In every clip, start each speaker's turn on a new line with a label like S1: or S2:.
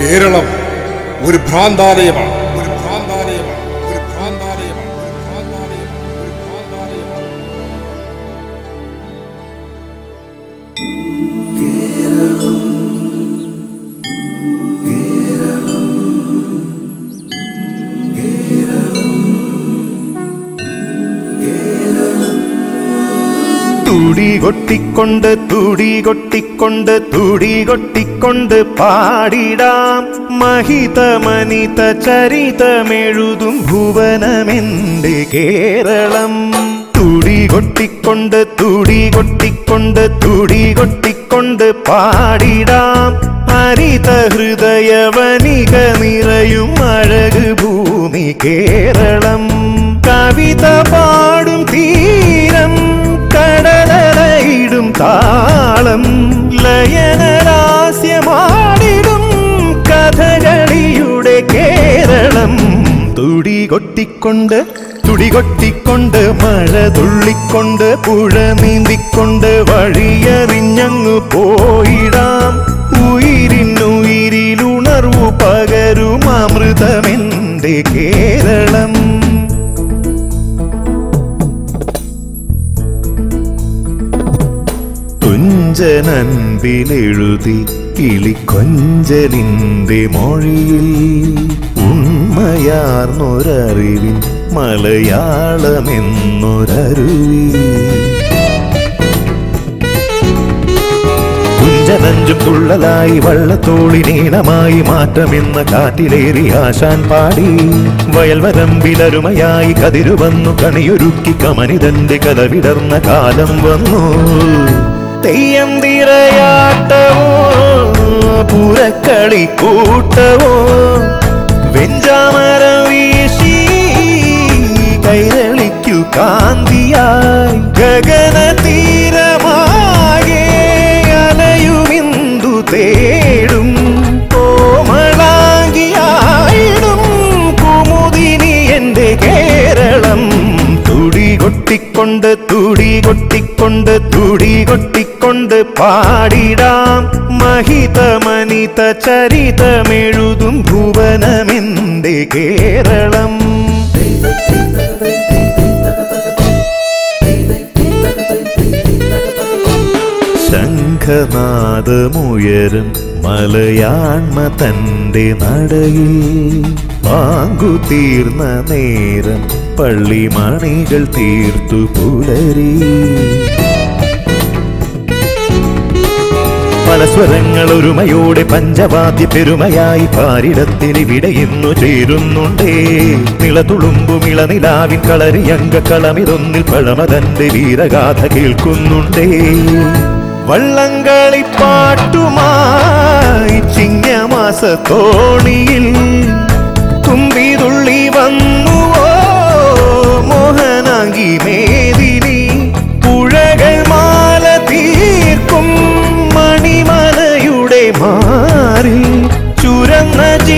S1: കേരളം ഒരു ഭ്രാന്താലയമാണ് ഒരു ഭ്രാന്താലയമാണ് ഒരു ഭ്രാന്താലയമാണ് ഒരു ഭ്രാന്താലയമാണ് ഒരു ഭ്രാന്താലയമാണ്
S2: തുടി കൊട്ടിക്കൊണ്ട് തുടി കൊട്ടിക്കൊണ്ട് തുടി കൊട്ടിക്കൊണ്ട് പാടിടാം മഹിതമനിത ചരിതമെഴുതും ഭുവനമെന്റെ കേരളം തുടി കൊട്ടിക്കൊണ്ട് തുടി കൊട്ടിക്കൊണ്ട് തുടി കൊട്ടിക്കൊണ്ട് പാടിടാം ഹരിത ഹൃദയവനിക നിറയും അഴക് ഭൂമി കേരളം കവിത പാടും തീരം കടലയിടും താളം ലയനരാസ്യമാടിടും കഥകളിയുടെ കേരളം തുടി കൊട്ടിക്കൊണ്ട് തുടി കൊട്ടിക്കൊണ്ട് മഴ തുള്ളിക്കൊണ്ട് പുഴ നീന്തിക്കൊണ്ട് വഴിയറിഞ്ഞങ്ങു പോയിടാം ഉയിരിനുയിരിലുണർവു പകരും അമൃതമെന്റെ കേരളം തുഞ്ചനൻപിലെഴുതി കിളിക്കൊഞ്ചലിന്റെ മൊഴിയിൽ ഉണ്മയാർന്നൊരറിവിൻ മലയാളമെന്നൊരരുവി കുഞ്ചനഞ്ചും തുള്ളലായി വള്ളത്തോളിനീണമായി മാറ്റമെന്ന കാറ്റിലേറി ആശാൻ പാടി വയൽവരമ്പിലരുമയായി കതിരുവന്നു കണിയൊരുക്കി കമനിതന്റെ കഥ വിടർന്ന കാലം വന്നു തെയ്യം തിറയാട്ടവോ പുരക്കളി കൂട്ടവോ വെഞ്ചാമരം വീശി കൈരളിക്കു കാന്തിയായി ഗഗന തീരമാകെ അലയുമിന്ദു തേടും കോമളാങ്കിയായിടും കുമുദിനി എന്റെ കേരളം തുടി കൊട്ടിക്കൊണ്ട് തുടി കൊട്ടിക്കൊണ്ട് തുടി കൊട്ടിക്കൊണ്ട് പാടിടാം മഹിതമനിത ചരിതമെഴുതും ഭുവനമെന്റെ കേരളം ശംഖനാദമുയരും മലയാൺമ തന്റെ നടയിൽ പാങ്കു തീർന്ന നേരം പള്ളിമണികൾ തീർത്തു പുലരി പല സ്വരങ്ങൾ ഒരുമയോടെ പഞ്ചവാദ്യ പെരുമയായി പാരിടത്തിലിവിടെ ഇന്നു ചേരുന്നുണ്ടേ നിളതുളുമ്പും ഇളനിലാവിൻ കളരിയങ്ക കളമിതൊന്നിൽ പഴമതന്റെ വീരഗാഥ കേൾക്കുന്നുണ്ടേ വള്ളംകളി പാട്ടുമായി ചിങ്ങമാസ തോണിയിൽ തുമ്പിതുള്ളി വന്നുവോ മോഹനാങ്കി മേദിനി പുഴകൾ മാല തീർക്കും മണിമലയുടെ മാറിൽ ചുരന്ന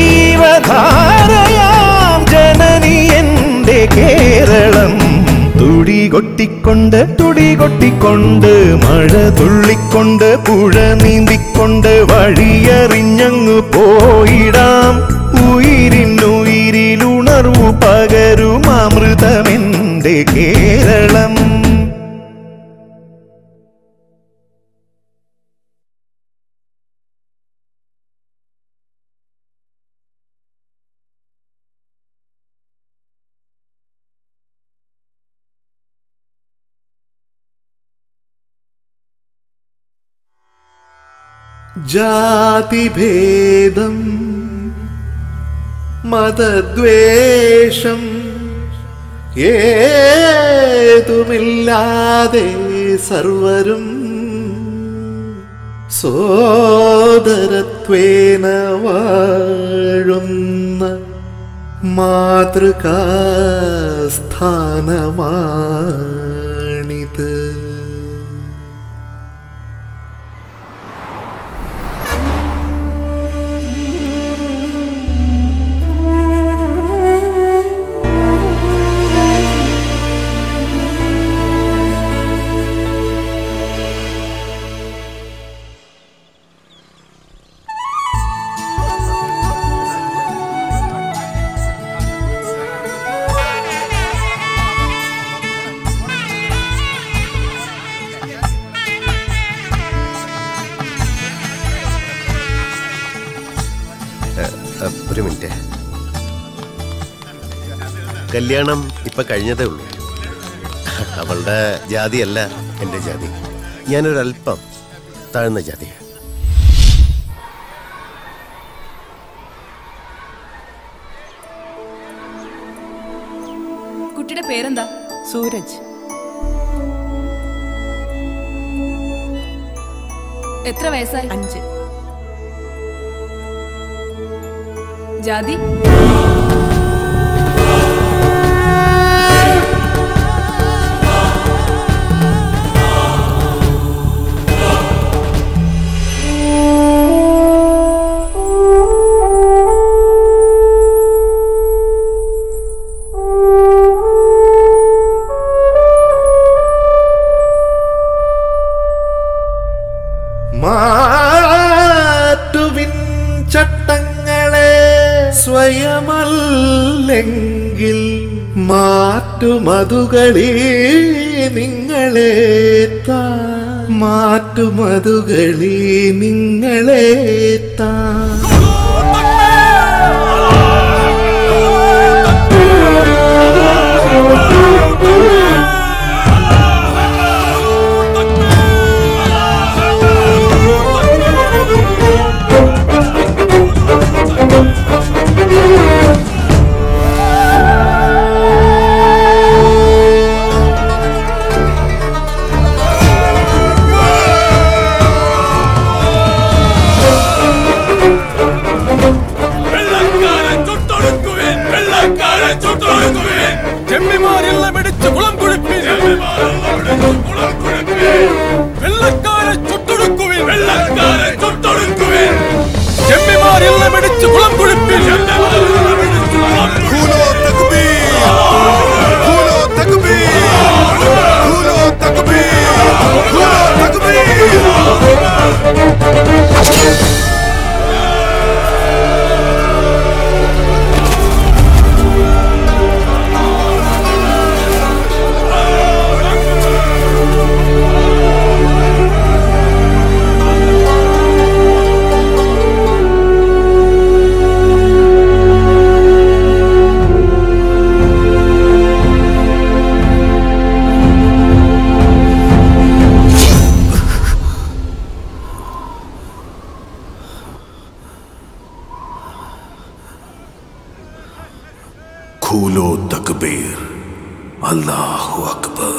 S2: ജീവധാരയാം ജനനി എന്റെ കേരളം തുടി കൊട്ടിക്കൊണ്ട് തുടി കൊട്ടിക്കൊണ്ട് മഴ തുള്ളിക്കൊണ്ട് പുഴ നീന്തിക്കൊണ്ട് വഴിയറിഞ്ഞങ്ങു പോയിടാം ഉയിരിനുയിരിലുണർവു പകരും അമൃതമെന്റെ കേരളം ജാതിഭേദം മതദ്വേഷം ഏതുമില്ലാതെ സർവരും സോദരത്വേന വാഴുന്ന മാതൃകാസ്ഥാനമാണിത്
S3: അ, ഒരു മിനിറ്റ് കല്യാണം ഇപ്പൊ കഴിഞ്ഞതേ ഉള്ളൂ അവളുടെ ജാതിയല്ല എൻ്റെ ജാതി ഞാനൊരല്പം താഴ്ന്ന ജാതിയാണ്
S4: കുട്ടിയുടെ പേരെന്താ
S5: സൂരജ്
S4: എത്ര വയസ്സായി
S5: അഞ്ച്
S4: ജാതി
S2: മാറ്റുവിൻ ചട്ടങ്ങളെ സ്വയമല്ലെങ്കിൽ മാറ്റുമതുകളി നിങ്ങളെ താ മാറ്റുമതുകളി നിങ്ങളെ താ
S6: വെള്ളക്കാരൻ ചുട്ടൊടുക്കുവിൻ വെള്ളക്കാരൻ ചുട്ടൊടുക്കുവിൻ ചെമ്മിമാരെല്ലാം പിടിച്ച് കുളം കുഴിപ്പിൻ കുളം കുഴിപ്പിൻ വെള്ളക്കാരൻ ചുട്ടൊടുക്കുവിൻ വെള്ളക്കാരൻ ചുട്ടൊടുക്കുവിൻ ചെമ്മിമാരെല്ലാം പിടിച്ച് കുളം കുഴിപ്പിൻ
S1: കൂലോ തക്ബീർ കൂലോ തക്ബീർ കൂലോ തക്ബീർ കൂലോ തക്ബീർ
S6: കൂലോ തക്ബീർ അല്ലാഹു അക്ബർ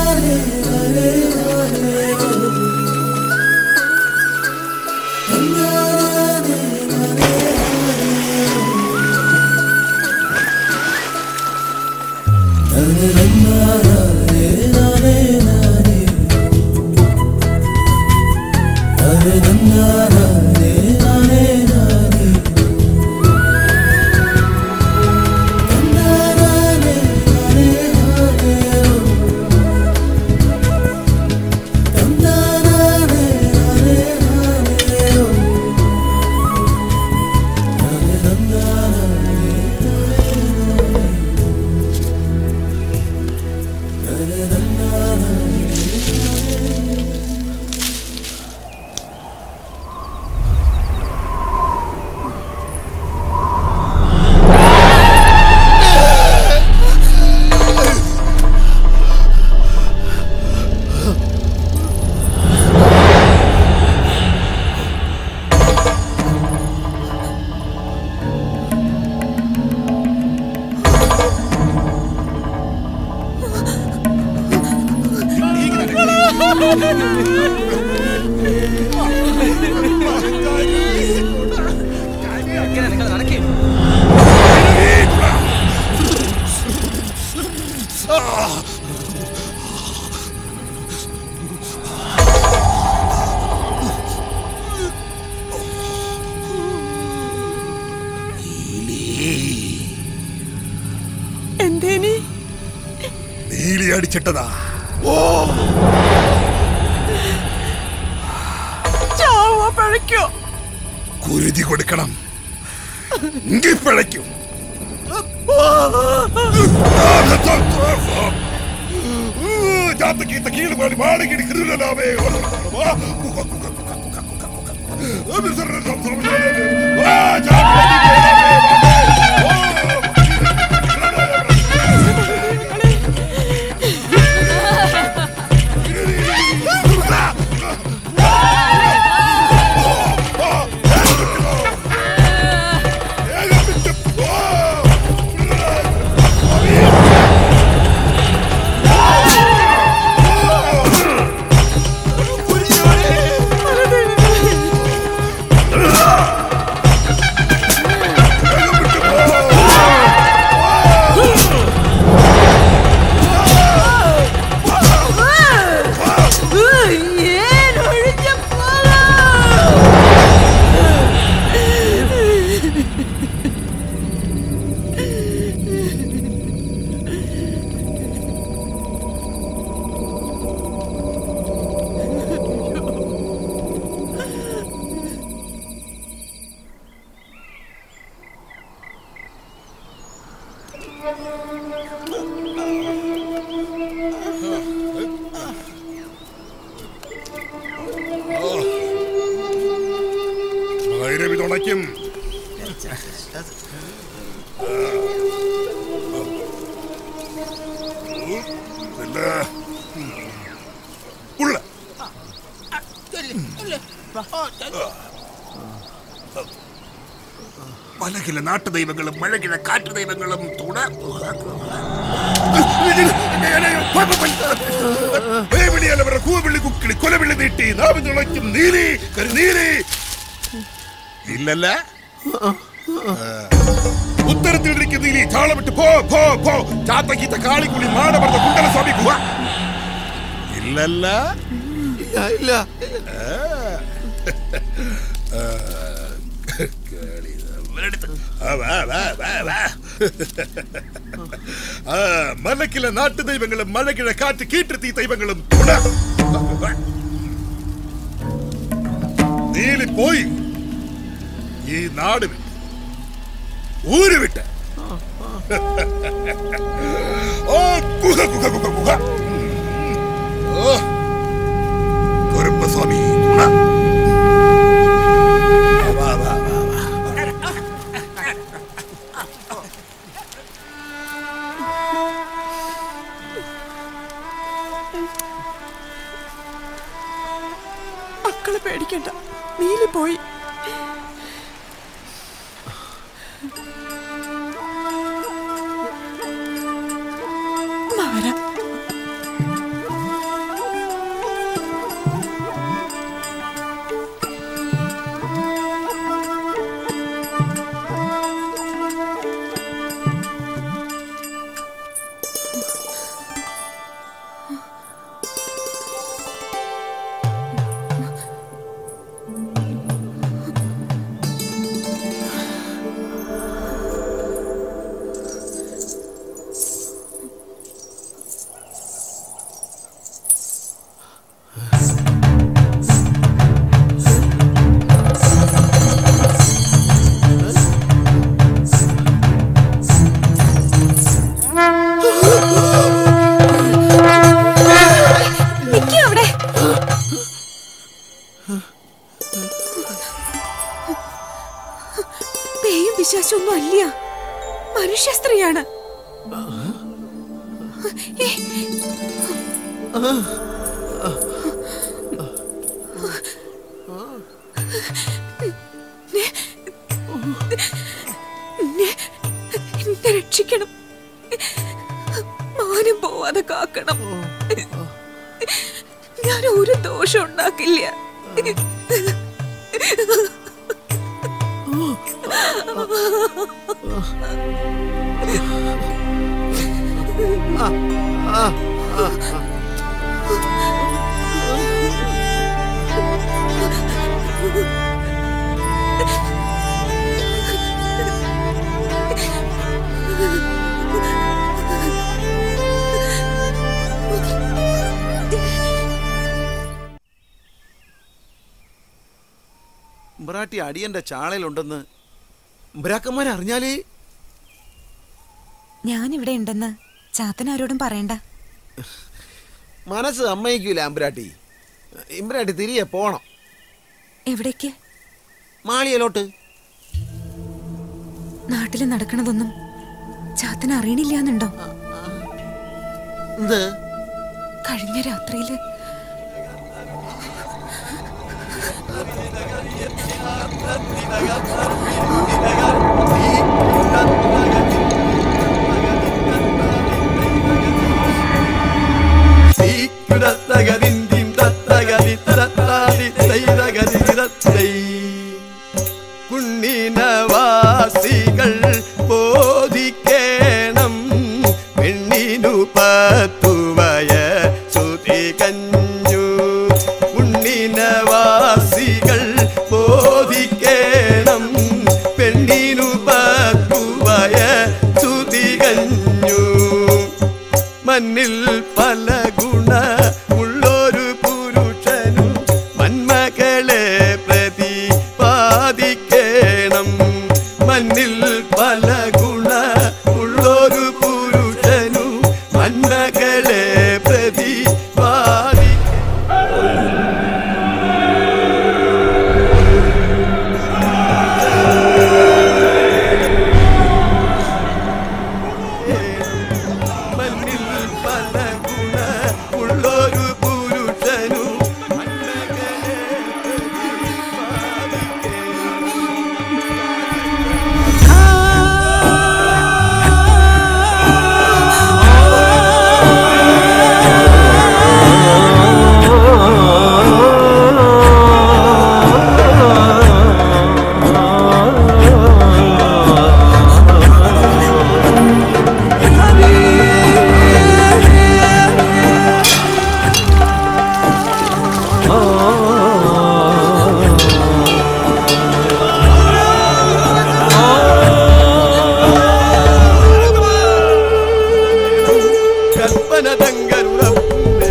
S7: Thank
S5: എന്തേനി
S6: നീലി അടിച്ചിട്ടതാ
S5: ചാവോ പഴയ്ക്കോ
S6: കുരുതി കൊടുക്കണം എങ്കിൽ പിഴയ്ക്കും ಜಾತಕೀತ ಕೀಳು ಮಾಡಿ ಮಾಡಿಗಿಡಿ ಕಿರುಲಾವೇ
S5: ഏൻ ഒഴിഞ്ഞ പോകാ
S6: ഭൈരവി തുണയ്ക്കും ഇല്ല. ഉള്ള പലകില നാട്ടുദൈവങ്ങളും മഴകില കാട്ടുദൈവങ്ങളും തുണ വേവിളിയല്ലവരുടെ കൂവിളി കുക്കിളി കൊലവിളി നീട്ടി നാമി തുളയ്ക്കും നീലി കരുനീലി ഇല്ലല്ല ഉത്തരത്തിലിരിക്കുന്ന നീലി താളമിട്ട് പോ പോ പോ ചാത്തക്കീത്ത കാളിക്കുളി മാടമർന്ന കുണ്ടലസ്വാമി ഗുഹ ഇല്ലല്ല
S2: ഇല്ല
S6: ആ, വാ, വാ, വാ, വാ. ആ, മലക്കിലെ നാട്ടു ദൈവങ്ങളും മഴകിഴ കാറ്റ് കീറ്റത്തി ദൈവങ്ങളും തുണ നീലി പോയി ഈ നാട് വിട്ട് ഊര് വിട്ട് ഓ ഗുഹ ഗുഹ ഗുഹ ഗുഹ ഓ കുറുപ്പസ്വാമി തുണ വാ വാ വാ വാ
S5: മക്കള് പേടിക്കണ്ട നീലി പോയി എന്നാ വരാം ഭൂതവും പിശാചും ഒന്നും അല്ല മനുഷ്യ സ്ത്രീയാണ് ഏ, എന്നെ എന്നെ രക്ഷിക്കണം മാനം പോവാതെ കാക്കണം ഞാൻ ഒരു ദോഷം ഉണ്ടാക്കില്ല
S7: ഉമ്പ്രാട്ടി അടിയന്റെ ചാളയിലുണ്ടെന്ന് ഉമ്പ്രാക്കന്മാരെ അറിഞ്ഞാലേ
S5: ഞാനിവിടെ ഉണ്ടെന്ന് ചാത്തൻ ആരോടും പറയണ്ട
S7: മനസ്സ് അമ്മയ്ക്കൂല അമ്പരാട്ടി ഇമ്പ്രാട്ടി തിരികെ പോണം
S5: എവിടേക്ക്
S7: മാളിയലോട്ട്
S5: നാട്ടില് നടക്കണതൊന്നും ചാത്തൻ അറിയണില്ലാന്നുണ്ടോ
S7: എന്ത്
S5: കഴിഞ്ഞ രാത്രിയില്
S8: കുണ്ണിനവാസികൾ ബോധിക്കേണം പെണ്ണിനു പത്തുവയ ശ്രുതി കഞ്ഞു കുണ്ണിനവാസികൾ ബോധിക്കേണം പെണ്ണിനു പത്തുവയ ശ്രുതി കഞ്ഞു മണ്ണിൽ പല ഗുണ ഉള്ളൊരു പുരുഷനും മന്മകളെ പ്രതിപാദിക്കണം മണ്ണിൽ പല ഗുണ ഉള്ളൊരു പുരുഷനും മന്മകളെ പ്രതിപാദി മണ്ണിൽ പല ഗുണ ഉള്ളൊരു പുരുഷനും മന്മകളെ കൽപ്പന തങ്കരുറപ്പുണ്ട്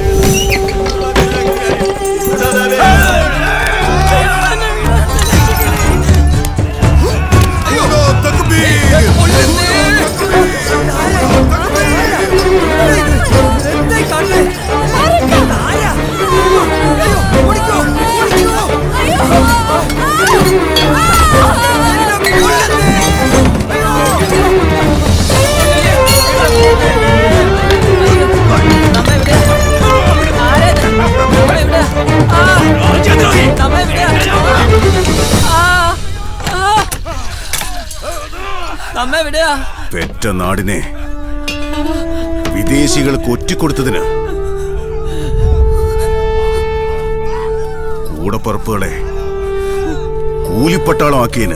S6: പെറ്റ നാടിനെ വിദേശികൾക്ക് ഒറ്റിക്കൊടുത്തതിന് കൂടപ്പറപ്പുകളെ കൂലിപ്പട്ടാളമാക്കിയതിന്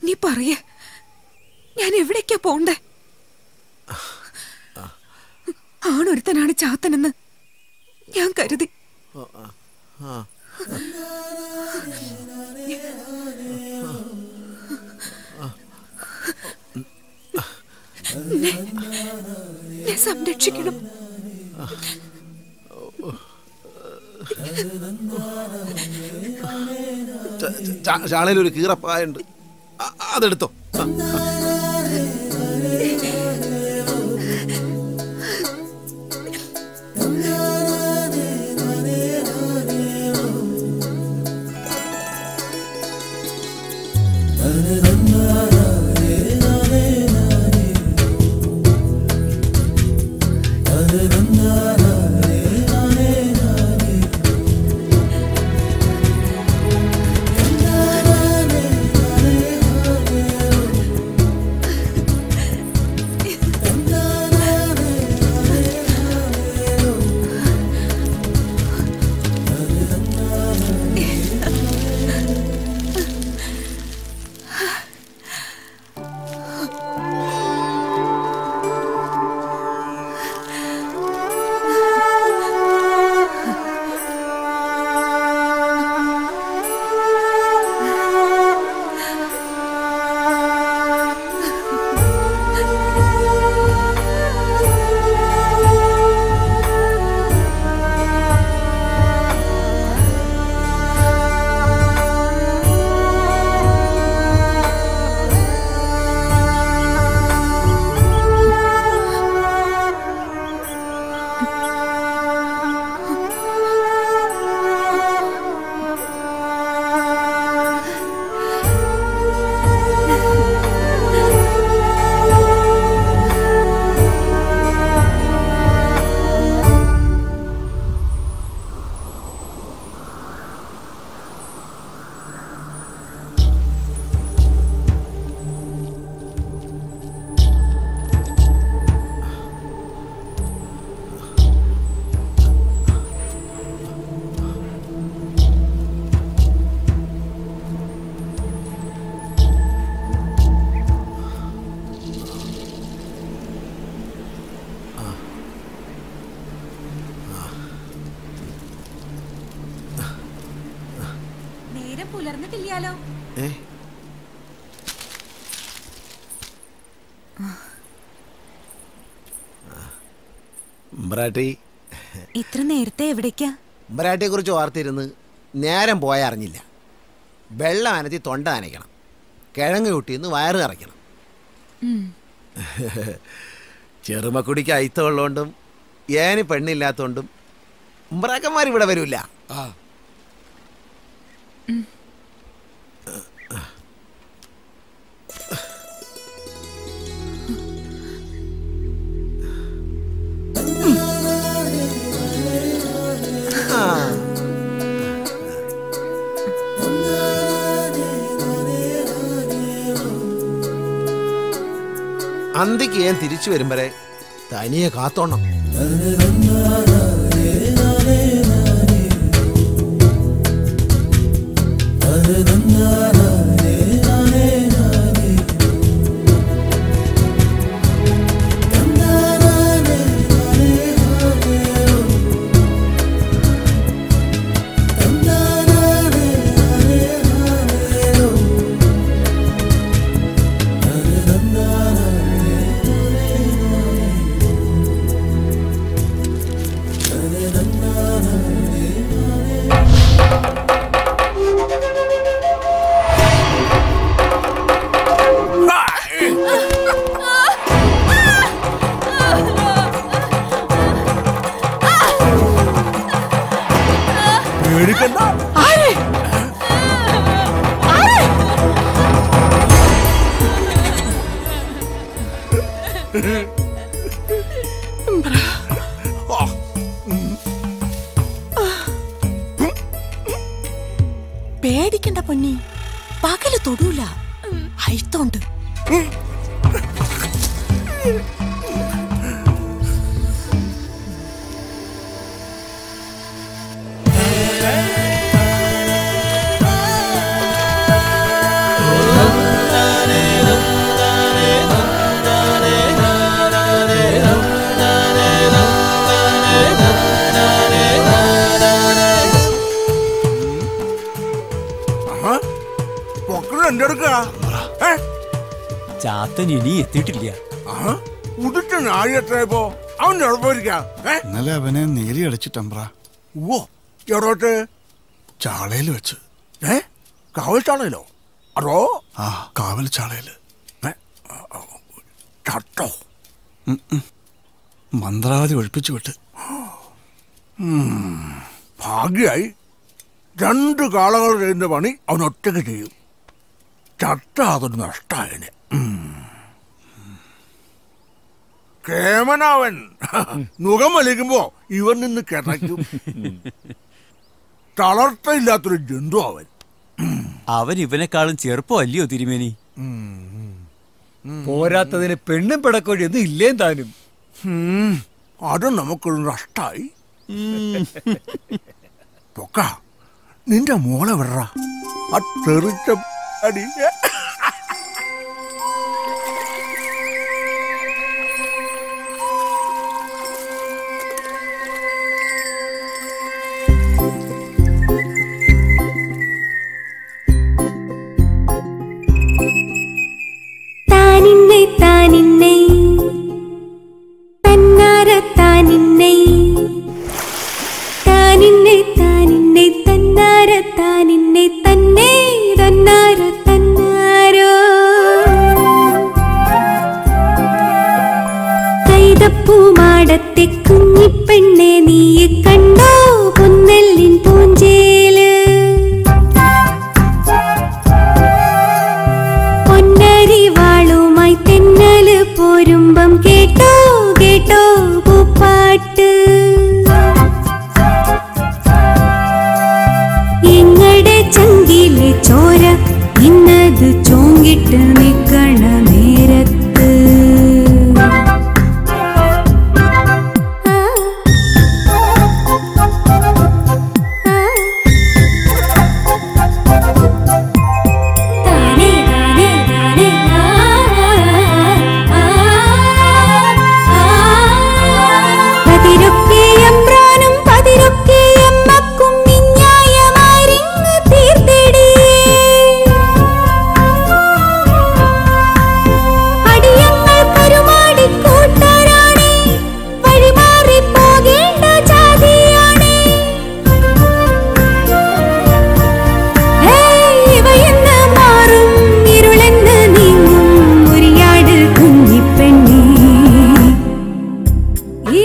S5: നീ പറയ ഞാൻ എവിടേക്കാ പോണ്ടേ ആണൊരുത്തനാണ് ചാത്തനെന്ന് ഞാൻ കരുതി എന്നെ- എന്നെ സംരക്ഷിക്കണം
S7: ചാണയിൽ ഒരു കീറപ്പായുണ്ട് അ- അതെടുത്തോ ആ,
S5: നേരം പുലർന്നിട്ടില്ലാലോ
S7: ഏ ഉമ്പ്രാട്ടി
S5: ഇത്ര നേരത്തെ എവിടേക്കാ
S7: ഉമ്പ്രാട്ടിയെ കുറിച്ച് ഓർത്തിരുന്ന് നേരം പോയ അറിഞ്ഞില്ല വെള്ളം അനത്തി തൊണ്ട നനയ്ക്കണം കിഴങ്ങ് കുട്ടിന്ന് വയറ് നിറയ്ക്കണം ചെറുമക്കുടിക്ക് അയിത്തമുള്ളതുകൊണ്ടും ഏന് പെണ്ണില്ലാത്തതുകൊണ്ടും ഉമ്പ്രാക്കന്മാർ ഇവിടെ വരൂല
S6: ആ
S7: അന്തിക്ക് ഞാൻ തിരിച്ചു വരും വരെ തനിയെ കാത്തോണം
S9: പേടിക്കണ്ട പൊന്നി പകല് തൊടൂല അയിത്തോണ്ട്
S2: ആ
S6: പൊക്കണ എന്റെ അടുക്കാ ഏ
S10: ചാത്തൻ ഇനി എത്തിയിട്ടില്ല
S6: ആ ഉടുത്ത നാഴി എത്രയപ്പോ അവൻ എളുപ്പമായിരിക്കാം ഏ
S11: ഇന്നലെ അവനെ നേരി അടിച്ചിട്ടമ്പ്ര
S6: ഓ എവിടോട്ട്
S11: ചാളയിൽ വെച്ച്
S6: ഏ കാവൽച്ചാളയിലോ അതോ
S11: ആ കാവൽ ചാളയില്
S6: ചട്ടോ
S11: ഉം, ഉം. മന്ത്രാവധി ഒഴിപ്പിച്ചു വിട്ട്
S6: ഉം, ഭാഗ്യായി രണ്ട് കാളകൾ ചെയ്യുന്ന പണി അവൻ ഒറ്റയ്ക്ക് ചെയ്യും ചട്ട അതൊരു നഷ്ടായന് കേമനവൻ മുഖം വലിക്കുമ്പോ ഇവൻ നിന്ന് കിടക്കും തളർത്തയില്ലാത്തൊരു ജന്തു അവൻ
S10: അവൻ ഇവനെക്കാളും ചെറുപ്പമല്ലയോ തിരുമേനി
S12: പോരാത്തതിന് പെണ്ണും പിടക്കോഴിയൊന്നും ഇല്ലേ താനും
S6: ഉം, അത് നമുക്കൊരു നഷ്ടായി പൊക്ക നിന്റെ മോളെ വിടറ ആ തെറിച്ച അടി
S13: താനിന്നെ താനിന്നെ തന്നാര താനിന്നെ താനിന്നെ താനിന്നെ തന്നാര താനിന്നെ തന്നെ തന്നാര തന്നാരോ കൈതപ്പൂമാടത്തെ കുഞ്ഞിപ്പെണ്ണെ നീയെ കണ്ടോ പൊന്നെല്ലിൻ പൂഞ്ചേല് പൊന്നരിവാളുമായി തെന്നല് പോരുമ്പം കേട്ടോ കേട്ടോ പൂപ്പാട്ട് എങ്ങടെ ചങ്കിലെ ചോര ഇന്നത് ചോങ്കിട്ട് നിക്കണ നേരത്ത് താനേ താനേ താനേ പതിരൊക്കെയമ്പ്രാനും പതിരൊക്കെയമ്മക്കും മിഞ്ഞായമാരിങ്ങ് തീർത്തിടേ അടിയങ്ങൾ കരുമാടി കൂട്ടരാണേ വഴിമാറി പോകേണ്ട ജാതിയാണേ ഹേയ്, ഇവയെന്ന് മാറും ഇരുളെന്ന് നീങ്ങും മുരിയാട് കുഞ്ഞിപ്പെണ്ണി ഈ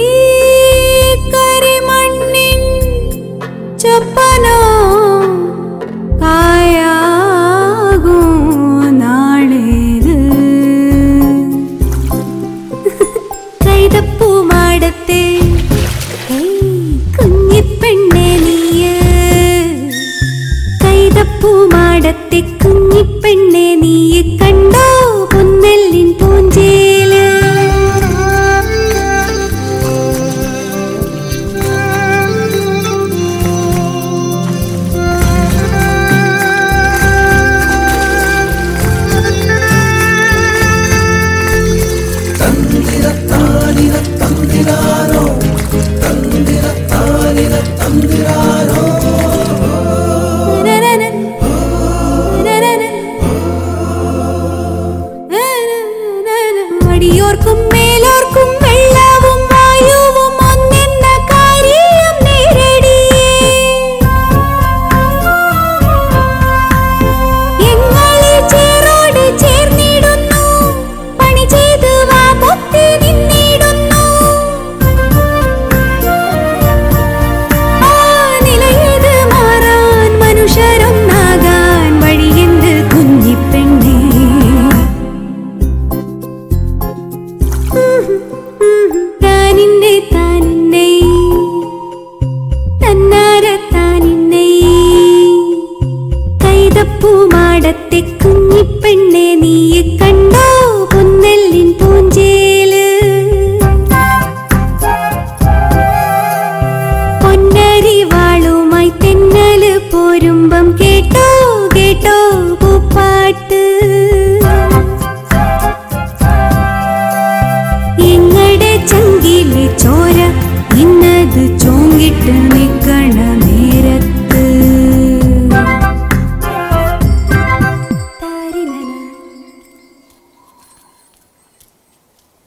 S13: കരിമണ്ണിൻ ചൊപ്പനോ കായാകും നാളേത് കൈതപ്പൂമാടത്തെ ഹേയ്, കുഞ്ഞിപ്പെണ്ണെ നീയ് കൈതപ്പൂമാടത്തെ കുഞ്ഞിപ്പെണ്ണെ നീയെ കണ്ടോ പൊന്നെല്ലിൻ പൂഞ്ചേല് നനനന, നനനന.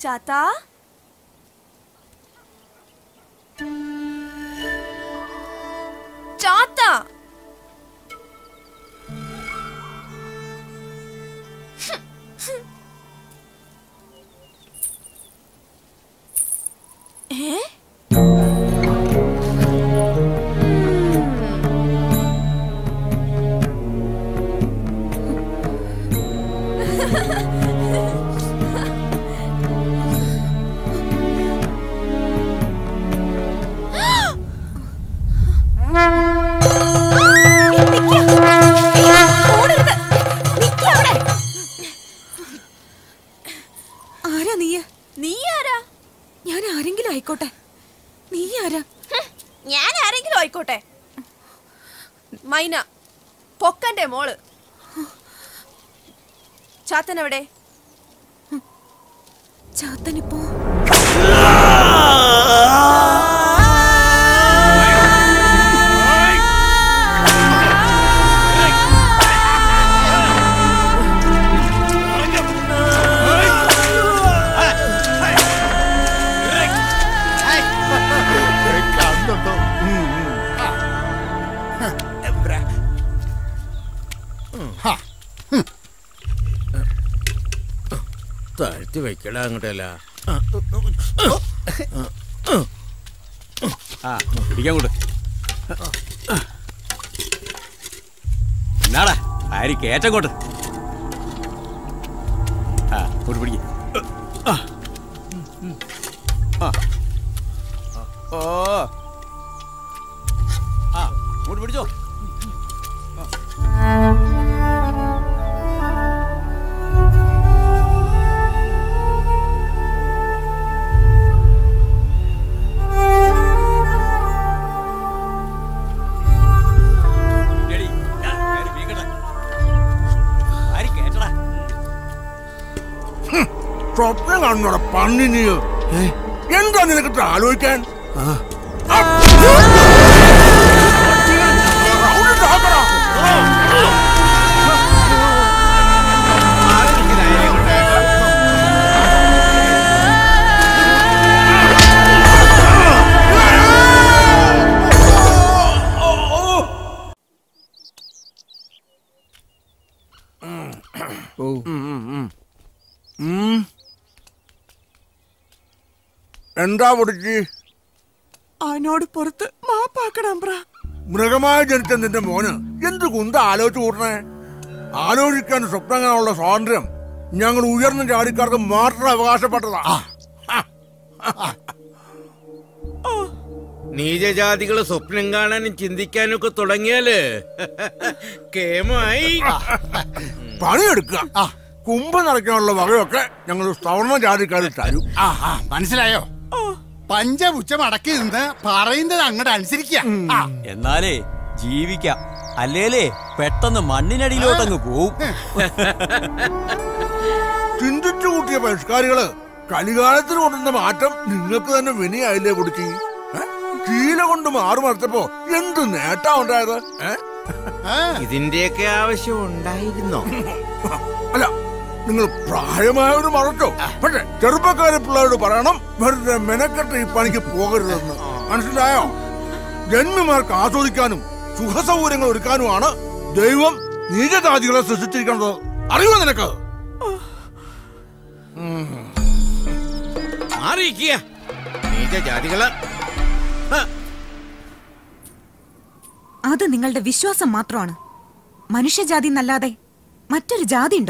S14: ചാത്താ ചാത്ത ഏ
S5: ആരാ നീ
S14: നീ ആരാ
S5: ഞാൻ ആരെങ്കിലും ആയിക്കോട്ടെ നീ ആരാ
S14: ഞാൻ ആരെങ്കിലും ആയിക്കോട്ടെ മൈന പൊക്കന്റെ മോള് ചാത്തൻ എവിടെ
S5: ചാത്തനിപ്പോ
S15: താഴ്ത്തി വെക്കടാ അങ്ങോട്ടല്ല
S10: ആ പിടിക്കാൻ കൊണ്ട് എന്നാടാ ആര് കേറ്റങ്ങോട്ട് ആ കൂട്ട് പിടിക്ക ആ ഓ ആ കൂട്ട് പിടിച്ചോ എടി, ഞാൻ കയറി വീകട്ടെ. ആര് കേറ്റടാ
S6: സ്വപ്നം കാണുന്നോടെ പന്നി നീ എന്താ നിനക്കിട്ട് ആലോചിക്കാൻ ആ. റൗണ്ട് ആക്കടാ. ഉം. എന്താ പൊടിച്ച്
S9: അവനോട് പുറത്ത് മാപ്പാക്കണം ബ്രാ
S6: മൃഗമായി ജനിച്ച നിന്റെ മോന് എന്ത് കുന്ത ആലോചിച്ച് കൂട്ടണേ ആലോചിക്കാൻ സ്വപ്നം കാണാനുള്ള സ്വാതന്ത്ര്യം ഞങ്ങൾ ഉയർന്ന ജാതിക്കാർക്ക് മാത്രം അവകാശപ്പെട്ടതാ
S15: നീചജാതികള് സ്വപ്നം കാണാനും ചിന്തിക്കാനും ഒക്കെ തുടങ്ങിയാല് കേമായി
S6: പണിയെടുക്കുക കുംഭം നിറയ്ക്കാനുള്ള വകയൊക്കെ ഞങ്ങൾ സവർണ ജാതിക്കാർ തരും
S16: ആ ആ മനസ്സിലായോ പഞ്ചപുച്ഛം അടക്കി നിന്ന് പറയുന്നത് അങ്ങോട്ട് അനുസരിക്കുക ആ
S10: എന്നാലേ ജീവിക്കാം അല്ലേലേ പെട്ടെന്ന് മണ്ണിനടിയിലോട്ടങ്ങ് പോവും
S6: ചിന്തിച്ചു കൂട്ടിയ പരിഷ്കാരികള് കലികാലത്തിന് കൊണ്ടുവന്ന മാറ്റം നിങ്ങൾക്ക് തന്നെ വിനയായില്ലേ കുടിച്ച് ശീല കൊണ്ട് മാറി മറിച്ചപ്പോ എന്ത് നേട്ടാ ഉണ്ടായത് ഏ?
S15: ഇതിന്റെയൊക്കെ ആവശ്യം ഉണ്ടായിരുന്നോ
S6: അല്ല നിങ്ങൾ പ്രായമായവര് മറച്ചോ പക്ഷെ ചെറുപ്പക്കാരെ പിള്ളേരോട് പറയണം വെറുതെ മെനക്കെട്ട് ഈ പണിക്ക് പോകരുതെന്ന് മനസ്സിലായോ ജന്മിമാർക്ക് ആസ്വദിക്കാനും സുഖസൗകര്യങ്ങൾ ഒരുക്കാനുമാണ് ദൈവം നീചജാതികളെ സൃഷ്ടിച്ചിരിക്കുന്നത് അറിയോ നിനക്ക്
S15: മാറിയിരിക്കുക നീചജാതികള്
S5: അത് നിങ്ങളുടെ വിശ്വാസം മാത്രമാണ് മനുഷ്യജാതി എന്നല്ലാതെ മറ്റൊരു ജാതി ഉണ്ടോ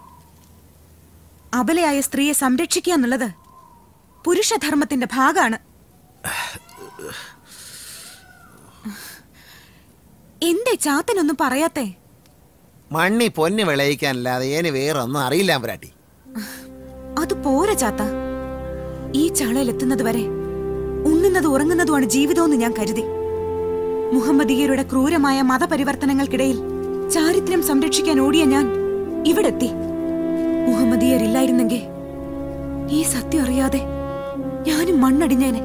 S5: അബലയായ സ്ത്രീയെ സംരക്ഷിക്കുക എന്നുള്ളത് പുരുഷധർമ്മത്തിന്റെ ഭാഗമാണ് എന്തേ ചാത്തനൊന്നും പറയാത്തേ
S7: മണ്ണി പൊന്ന് വിളയിക്കാനല്ലാതെ ഏന് വേറെ ഒന്നും അറിയില്ല പുരാട്ടി
S5: അത് പോരാ ചാത്ത ഈ ചാളയിലെത്തുന്നത് വരെ ഉണ്ണുന്നതും ഉറങ്ങുന്നതുമാണ് ജീവിതമെന്ന് ഞാൻ കരുതി മുഹമ്മദീയരുടെ ക്രൂരമായ മതപരിവർത്തനങ്ങൾക്കിടയിൽ ചാരിത്രം സംരക്ഷിക്കാൻ ഓടിയ ഞാൻ ഇവിടെത്തി മുഹമ്മദീയരില്ലായിരുന്നെങ്കിൽ ഈ സത്യം അറിയാതെ ഞാനും മണ്ണടിഞ്ഞേനെ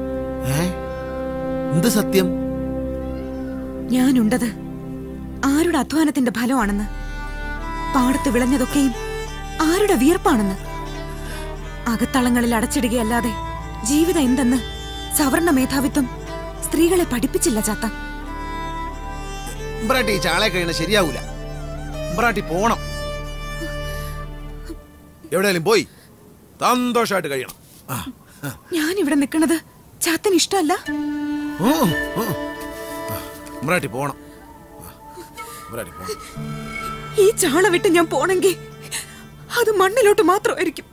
S7: എന്ത് സത്യം
S5: ഞാനുണ്ടത് ആരുടെ അധ്വാനത്തിന്റെ ഫലമാണെന്ന് പാടത്ത് വിളഞ്ഞതൊക്കെയും ആരുടെ വിയർപ്പാണെന്ന് അകത്തളങ്ങളിൽ അടച്ചിടുകയല്ലാതെ ജീവിതം എന്തെന്ന് സവർണ മേധാവിത്വം സ്ത്രീകളെ പഠിപ്പിച്ചില്ല ചാത്ത
S7: ഇമ്പ്രാട്ടി ഈ ചാളെ കഴിയണ ശരിയാവൂല ഇമ്പ്രാട്ടി പോണം എവിടെയാലും പോയി സന്തോഷമായിട്ട് കഴിയണം
S5: ഞാൻ ഇവിടെ നിൽക്കുന്നത് ചാത്തന് ഇഷ്ടമല്ല
S7: ഇമ്പ്രാട്ടി പോണം ഇമ്പ്രാട്ടി പോണം
S5: ഈ ചാള വിട്ട് ഞാൻ പോണെങ്കിൽ അത് മണ്ണിലോട്ട് മാത്രമായിരിക്കും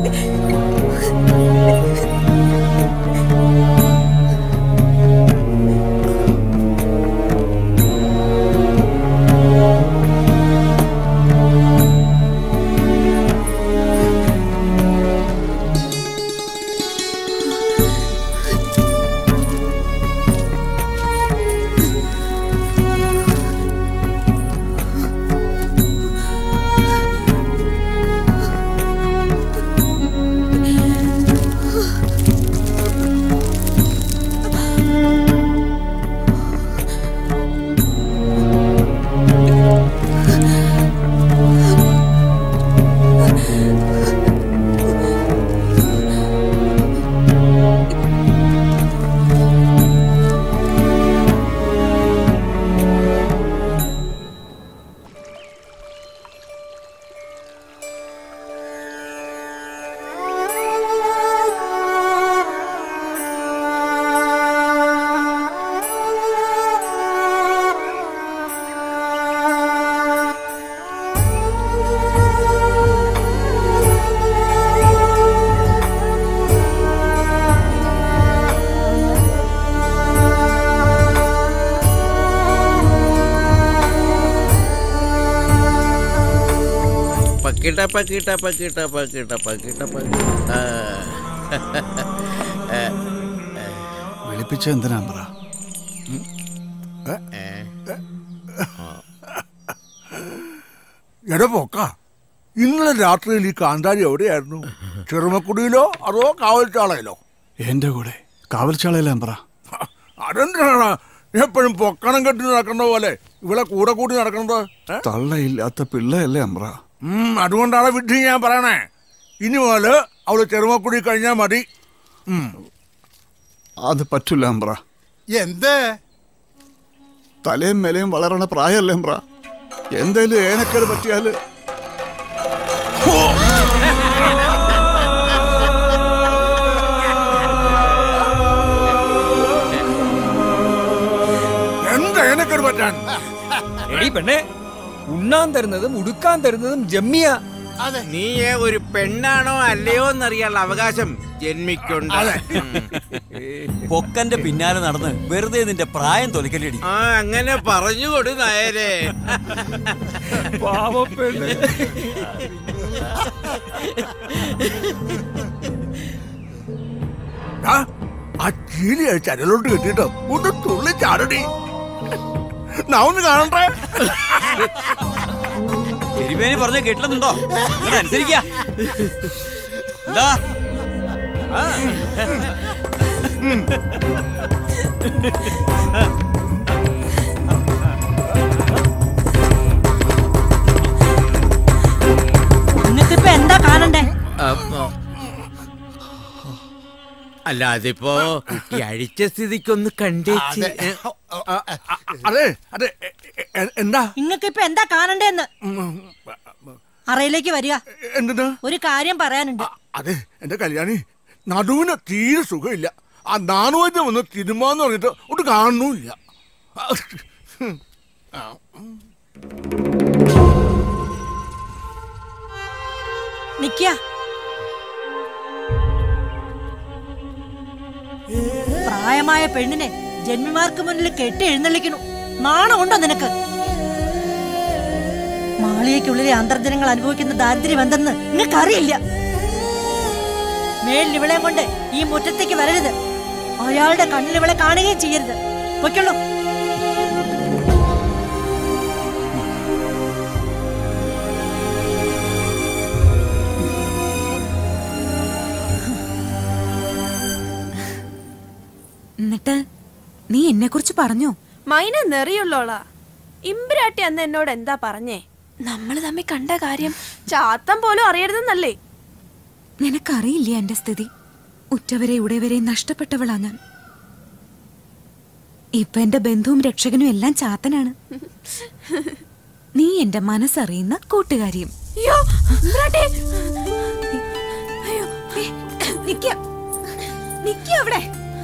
S15: പക്കിട്ട പക്കിട്ട പക്കിട്ട പക്കിട്ട പക്കിട്ട പക്കിട്ട
S11: വിളിപ്പിച്ച എന്തിനാ പറ
S6: എടാ പോക്ക ഇന്നലെ രാത്രിയിൽ ഈ കാന്താരി എവിടെയായിരുന്നു ചെറുമക്കുടിയിലോ അതോ കാവൽച്ചാളയിലോ
S11: എന്റെ കൂടെ കാവൽച്ചാളയിലാ പറ
S6: അതെന്തിനാണ് എപ്പോഴും പൊക്കണം കെട്ടി നടക്കുന്ന പോലെ ഇവിടെ കൂടെ കൂടി നടക്കുന്നത് ഏ?
S11: തള്ളയില്ലാത്ത പിള്ളയല്ലേ അമ്പ്ര
S6: ഉം, അതുകൊണ്ടാണ് വിഡ്ഢി ഞാൻ പറയണേ ഇനി മുതല് അവള് ചെറുമക്കുടി കഴിഞ്ഞാൽ മതി ഉം.
S11: അത് പറ്റില്ല അമ്പ്ര
S16: എന്ത്
S11: തലയും മേലയും വളരണ പ്രായമല്ലേ അമ്പ്ര എന്തേലും ഏനക്കേട് പറ്റിയാല്
S6: എന്താ എനക്കൊരു പറ്റാൻ
S12: എടി പെണ്ണെ ഉണ്ണാൻ തരുന്നതും ഉടുക്കാൻ തരുന്നതും ജമ്മിയ
S15: നീയെ ഒരു പെണ്ണാണോ അല്ലയോ എന്നറിയാനുള്ള അവകാശം ജന്മിക്കുണ്ട്
S10: പൊക്കന്റെ പിന്നാലെ നടന്ന് വെറുതെ നിന്റെ പ്രായം തൊലിക്കലടി
S15: ആ അങ്ങനെ പറഞ്ഞുകൊടു നായരെ
S12: പാവപ്പെണ്ണ്
S6: ആ, ആ ചീലി ചരലോട്ട് കെട്ടിട്ടോ ഒന്ന് തുള്ളി ചാടടി നാ ഒന്ന് കാണണ്ടേ
S10: എരിവേനി പറഞ്ഞ കേട്ടില്ലെന്നുണ്ടോ ഇങ്ങട് അനുസരിക്ക എന്താ ആ.
S17: നിങ്ങൾക്കിപ്പോ എന്താ കാണണ്ടേ
S15: അപ്പൊ അല്ല അതിപ്പോ കുട്ടി അഴിച്ച സ്ഥിതിക്കൊന്ന് കണ്ടേച്ച്
S6: അതെ. അതെ അതെ എ- എ- എന്താ
S17: നിങ്ങൾക്കിപ്പോ എന്താ കാണണ്ടേന്ന് അറയിലേക്ക് വരിക
S6: എന്തിനാ
S17: ഒരു കാര്യം പറയാനുണ്ട്
S6: അതെ എന്റെ കല്യാണി നടുവിന് തീരെ സുഖമില്ല ആ നാണുവൈദ്യം ഒന്ന് തിരുമാന്ന് പറഞ്ഞിട്ട് ഒട്ട് കാണുന്നുമില്ല ആ.
S17: നിക്ക പ്രായമായ പെണ്ണിനെ ജന്മിമാർക്ക് മുന്നിൽ കെട്ടി എഴുന്നള്ളിക്കണു നാണമുണ്ടോ നിനക്ക് മാളികയ്ക്കുള്ളിലെ അന്തർജനങ്ങൾ അനുഭവിക്കുന്ന ദാരിദ്ര്യം എന്തെന്ന് നിങ്ങൾക്കറിയില്ല മേലിൽ ഇവളെയും കൊണ്ട് ഈ മുറ്റത്തേക്ക് വരരുത് അയാളുടെ കണ്ണിൽ ഇവളെ കാണുകയും ചെയ്യരുത് പൊയ്ക്കുള്ളൂ
S5: എന്നിട്ട് നീ എന്നെ കുറിച്ച് പറഞ്ഞോ
S14: മൈന നെറിയുള്ളോളാ ഇമ്പിരാട്ടി അന്ന് എന്നോട് എന്താ പറഞ്ഞേ നമ്മൾ തമ്മിൽ കണ്ട കാര്യം ചാത്തം പോലും അറിയരുതെന്നല്ലേ
S5: നിനക്കറിയില്ല എന്റെ സ്ഥിതി ഉറ്റവരെ ഉടയവരെ നഷ്ടപ്പെട്ടവളാ ഞാൻ ഇപ്പൊ എന്റെ ബന്ധുവും രക്ഷകനും എല്ലാം ചാത്തനാണ് നീ എന്റെ മനസ്സറിയുന്ന കൂട്ടുകാരിയും
S14: അയ്യോ ഇമ്പ്രാട്ടി.
S5: അയ്യോ, ഏ, നിക്ക. നിക്ക അവിടെ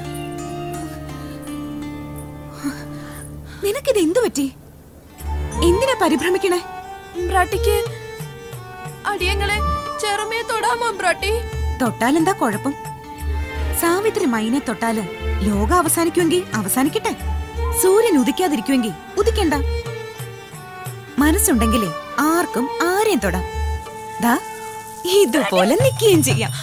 S5: നിനക്കിത് എന്തു പറ്റി എന്തിനാ പരിഭ്രമിക്കണേ
S14: ഇമ്പ്രാട്ടിക്ക് അടിയങ്ങളെ ചെറുമയെ തൊടാമോ ഇമ്പ്രാട്ടി
S5: തൊട്ടാലെന്താ കുഴപ്പം സാവിത്രി മൈനെ തൊട്ടാല് ലോകം അവസാനിക്കുമെങ്കിൽ അവസാനിക്കട്ടെ സൂര്യൻ ഉദിക്കാതിരിക്കുമെങ്കിൽ ഉദിക്കണ്ട മനസ്സുണ്ടെങ്കിലേ ആർക്കും ആരെയും തൊടാം ദാ ഇതുപോലെ നിക്കുകയും ചെയ്യാം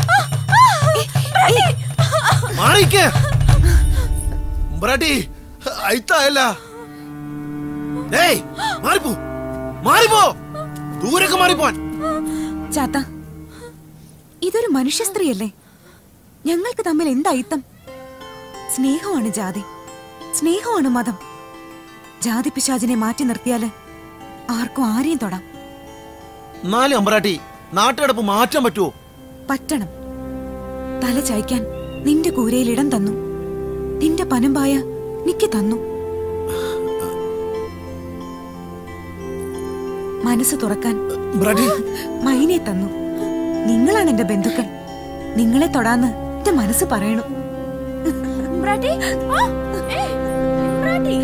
S18: മാറിക്ക് ഉമ്പ്രാട്ടി അയിത്തായല്ല ഏയ് മാറിപ്പോ മാറിപ്പോ ദൂരൊക്കെ മാറിപ്പോൻ
S5: ചാത്ത ഇതൊരു മനുഷ്യ സ്ത്രീയല്ലേ ഞങ്ങൾക്ക് തമ്മിൽ എന്തായിത്തം സ്നേഹമാണ് ജാതി സ്നേഹമാണ് മതം ജാതി പിശാചിനെ മാറ്റി നിർത്തിയാല് ആർക്കും ആരെയും തൊടാം
S18: എന്നാലും അമ്പ്രാട്ടി നാട്ടുകിടപ്പ് മാറ്റാൻ പറ്റുമോ
S5: പറ്റണം തല ചായ്ക്കാൻ നിന്റെ കൂരയിൽ ഇടം തന്നു നിന്റെ പനമ്പായ നിക്ക് തന്നു മനസ്സ് തുറക്കാൻ മൈനെ തന്നു നിങ്ങളാണ് എന്റെ ബന്ധുക്കൾ നിങ്ങളെ തൊടാന്ന് എന്റെ മനസ്സ് പറയണു
S14: ഇമ്പ്രാട്ടി ആ, ഏയ്, ഇമ്പ്രാട്ടി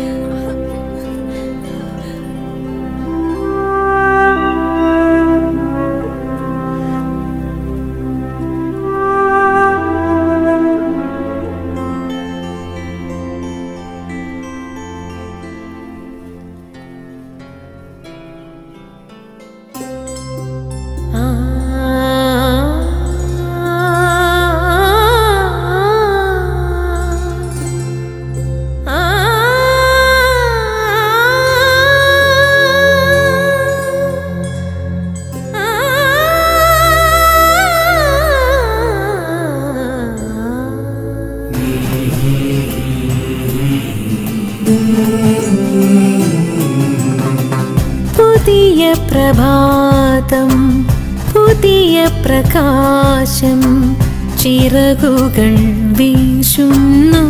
S13: പുതിയ പ്രഭാതം പുതിയ പ്രകാശം ചിറകുകൾ വീശുന്നു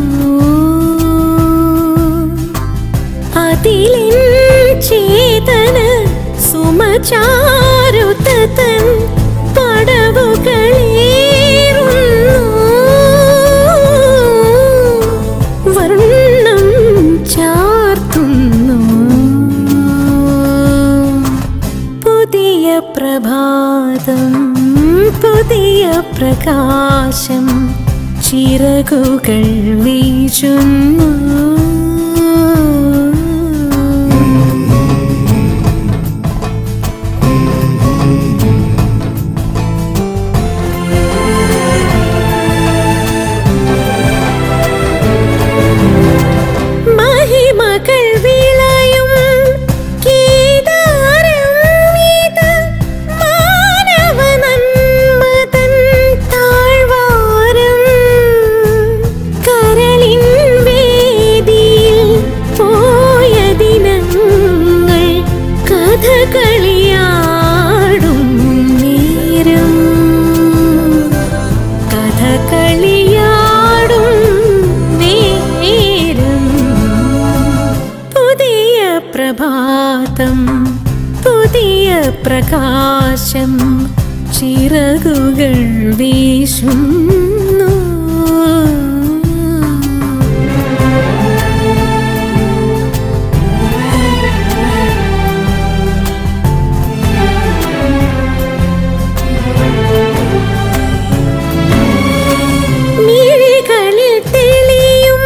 S13: അതിലിൻ ചേതന സുമചാരുതൻ പടവുകളേറുന്നു വർണ്ണം ചാർത്തുന്നു പുതിയ പ്രഭാതം പുതിയ പ്രകാശം ചിറകുകൾ വീശുന്നു മഹിമകൾ വിളയും കേദാരം ഇത് മാനവ നന്മതൻ താഴ്വാരം കരളിൻ വേദിയിൽ പോയ ദിനങ്ങൾ കഥകളിയാടും നേരം കഥകളിയാടും നേരം പുതിയ പ്രഭാതം പുതിയ പ്രകാശം ചിറകുകൾ വീശുന്നു മിഴികളിൽ തെളിയും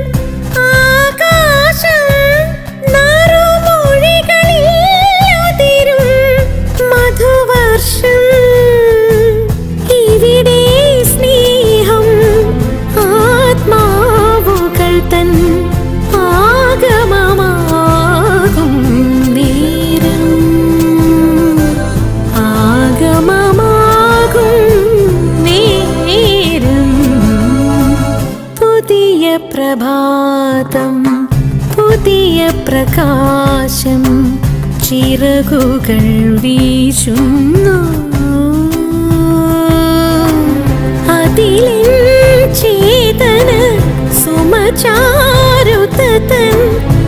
S13: ആകാശം നറുമൊഴികളിൽ ഉതിരും മധുവർഷം ഇവിടെ സ്നേഹം ആത്മാവുകൾ തൻ ആഗമമാകും നേരം ആഗമമാകും നേരം പുതിയ പ്രഭാതം പുതിയ പ്രകാശം ചിറകുകൾ വീശുന്നു അതിലെൻ ചേതന സുമചാരുതൻ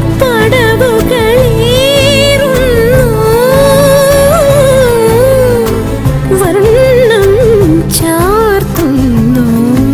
S13: പടവുകളേറുന്നു വർണ്ണം ചാർത്തുന്നു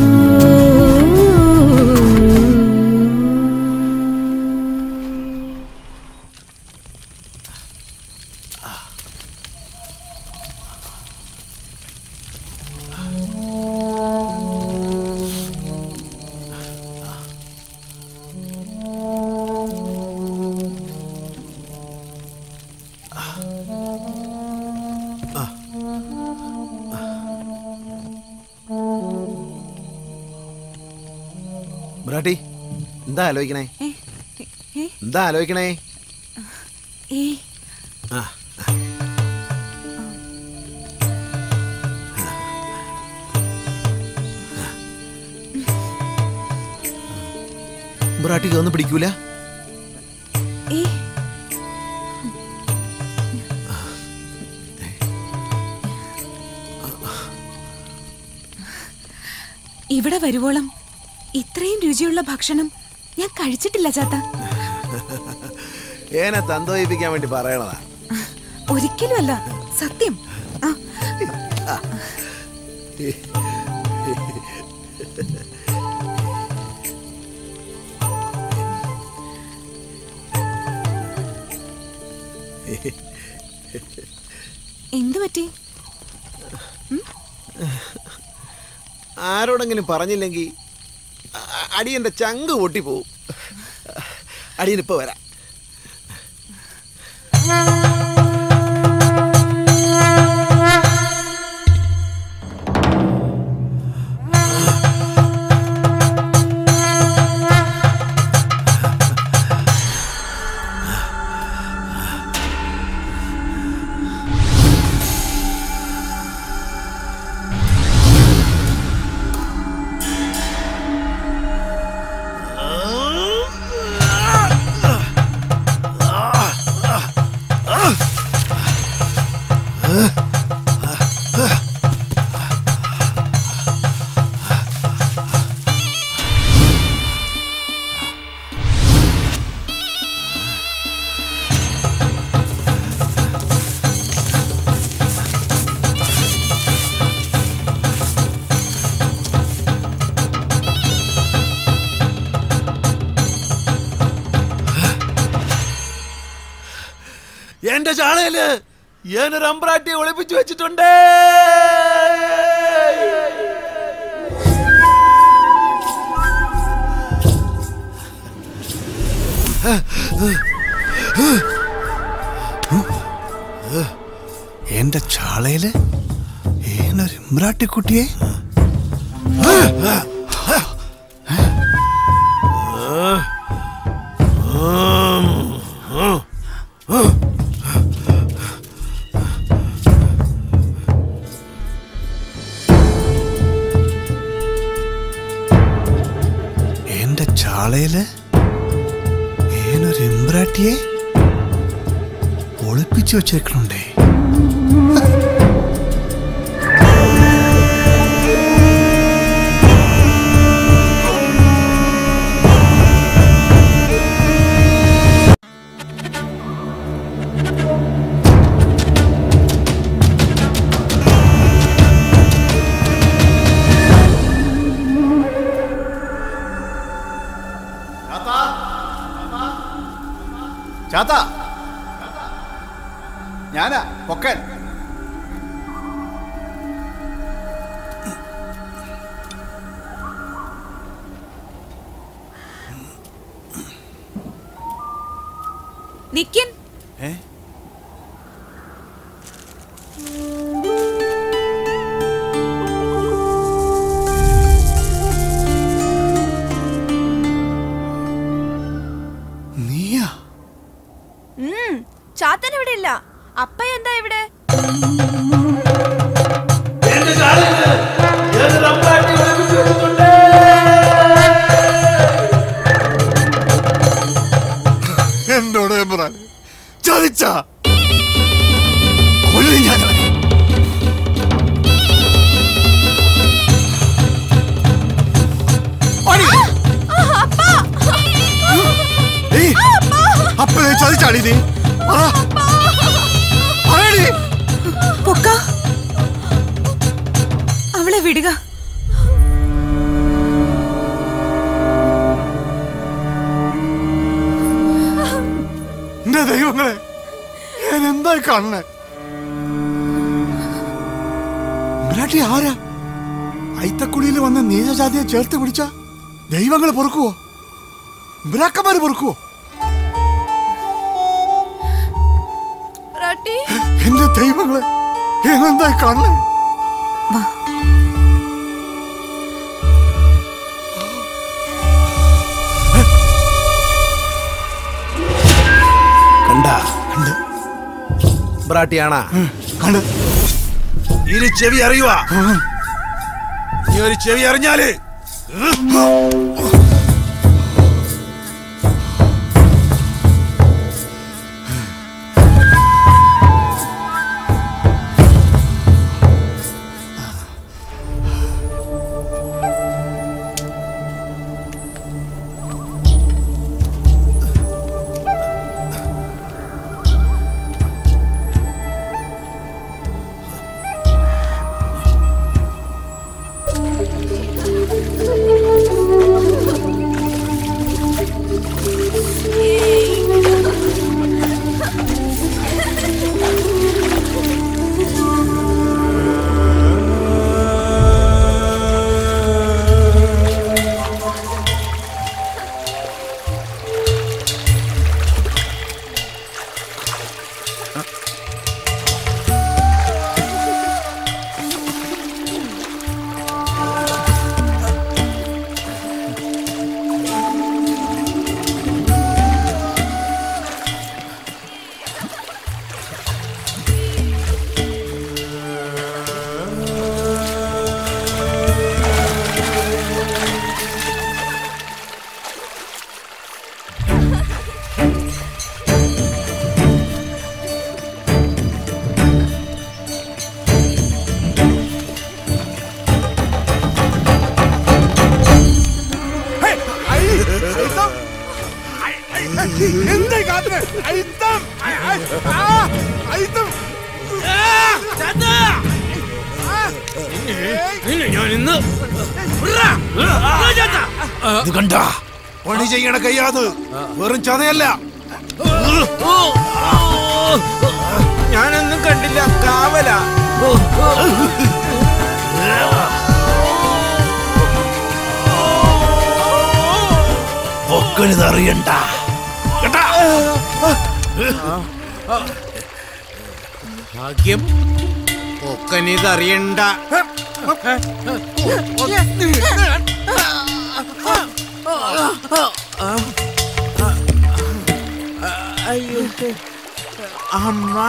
S7: ബ്രാട്ടി എന്താ ആലോചിക്കണേ
S5: ഏ?
S7: എന്താ ആലോചിക്കണേ
S5: ഏ
S7: ആ ബ്രാട്ടിക്ക് ഒന്നും പിടിക്കൂല
S5: ഏ ഇവിടെ വരുവോളം ഇത്രയും രുചിയുള്ള ഭക്ഷണം ഞാൻ കഴിച്ചിട്ടില്ല ചാത്ത
S7: ഏനെ തന്തോയിപ്പിക്കാൻ വേണ്ടി പറയണതാ
S5: ഒരിക്കലും അല്ല സത്യം ആ, എന്തു പറ്റി
S7: ആരോടെങ്കിലും പറഞ്ഞില്ലെങ്കിൽ അ- അടിയന്റെ ചങ്ക് പൊട്ടിപ്പോവും അടിയനിപ്പോ വരാം
S18: എന്റെ ചാളയില് ഞാനൊരു അമ്പ്രാട്ടിയെ ഒളിപ്പിച്ചു വെച്ചിട്ടുണ്ട്
S11: എന്റെ ചാളയില് ഏനൊരു ഇമ്രാട്ടിക്കുട്ടിയെ എന്റെ ചാളയില് ഏനൊരു ഇമ്രാട്ടിയെ ഒളിപ്പിച്ചു വെച്ചേക്കണുണ്ടേ
S16: ചാത്ത ഞാനാ പൊക്കൻ
S5: നിക്കിൻ
S11: ഏ നീയാ
S14: ഉം, ചാത്തൻ ഇവിടെ ഇല്ല അപ്പ എന്താ ഇവിടെ
S16: എന്നോട് എമ്പ്രാൻ ചതിച്ച കൊല്ലും ഞാൻ അവനെ.
S5: വിടുക
S16: എന്റെ ദൈവങ്ങളെ ഞാൻ എന്തായി കാണണേ ബ്രാട്ടി ആരാ ഐത്തക്കുടിയിൽ വന്ന നീചജാതിയെ ചേർത്ത് പിടിച്ച ദൈവങ്ങൾ പൊറുക്കുവോ ബ്രാക്കന്മാര് പൊറുക്കുവോ
S14: റാട്ടി
S16: എന്റെ ദൈവങ്ങളെ ഞാൻ എന്തായി കാണണേ
S6: കണ്ടാ ബ്രാട്ടിയാണാ
S16: കണ്ട്
S6: ഇനി ചെവി അറിയുവാ നീ ഒരു ചെവി അറിഞ്ഞാല്
S16: എന്തായി കാട്ടിന് അയിത്തം ഐ- ഐ- ആ, അയിത്തം
S6: ഞാൻ ഇന്ന് ഇത് കണ്ട പണി ചെയ്യണ കയ്യാത് വെറും ചതയല്ല
S15: ഞാനൊന്നും കണ്ടില്ല കാവല
S6: പൊക്കളിത് അറിയണ്ട
S15: ഭാഗ്യം ഒക്കനിത് അറിയണ്ട അയ്യോ അമ്മാ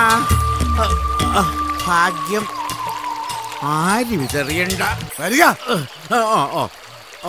S15: ഭാഗ്യം ആരും ഇതറിയണ്ട
S16: വരിക
S15: ഓ ഓ ഓ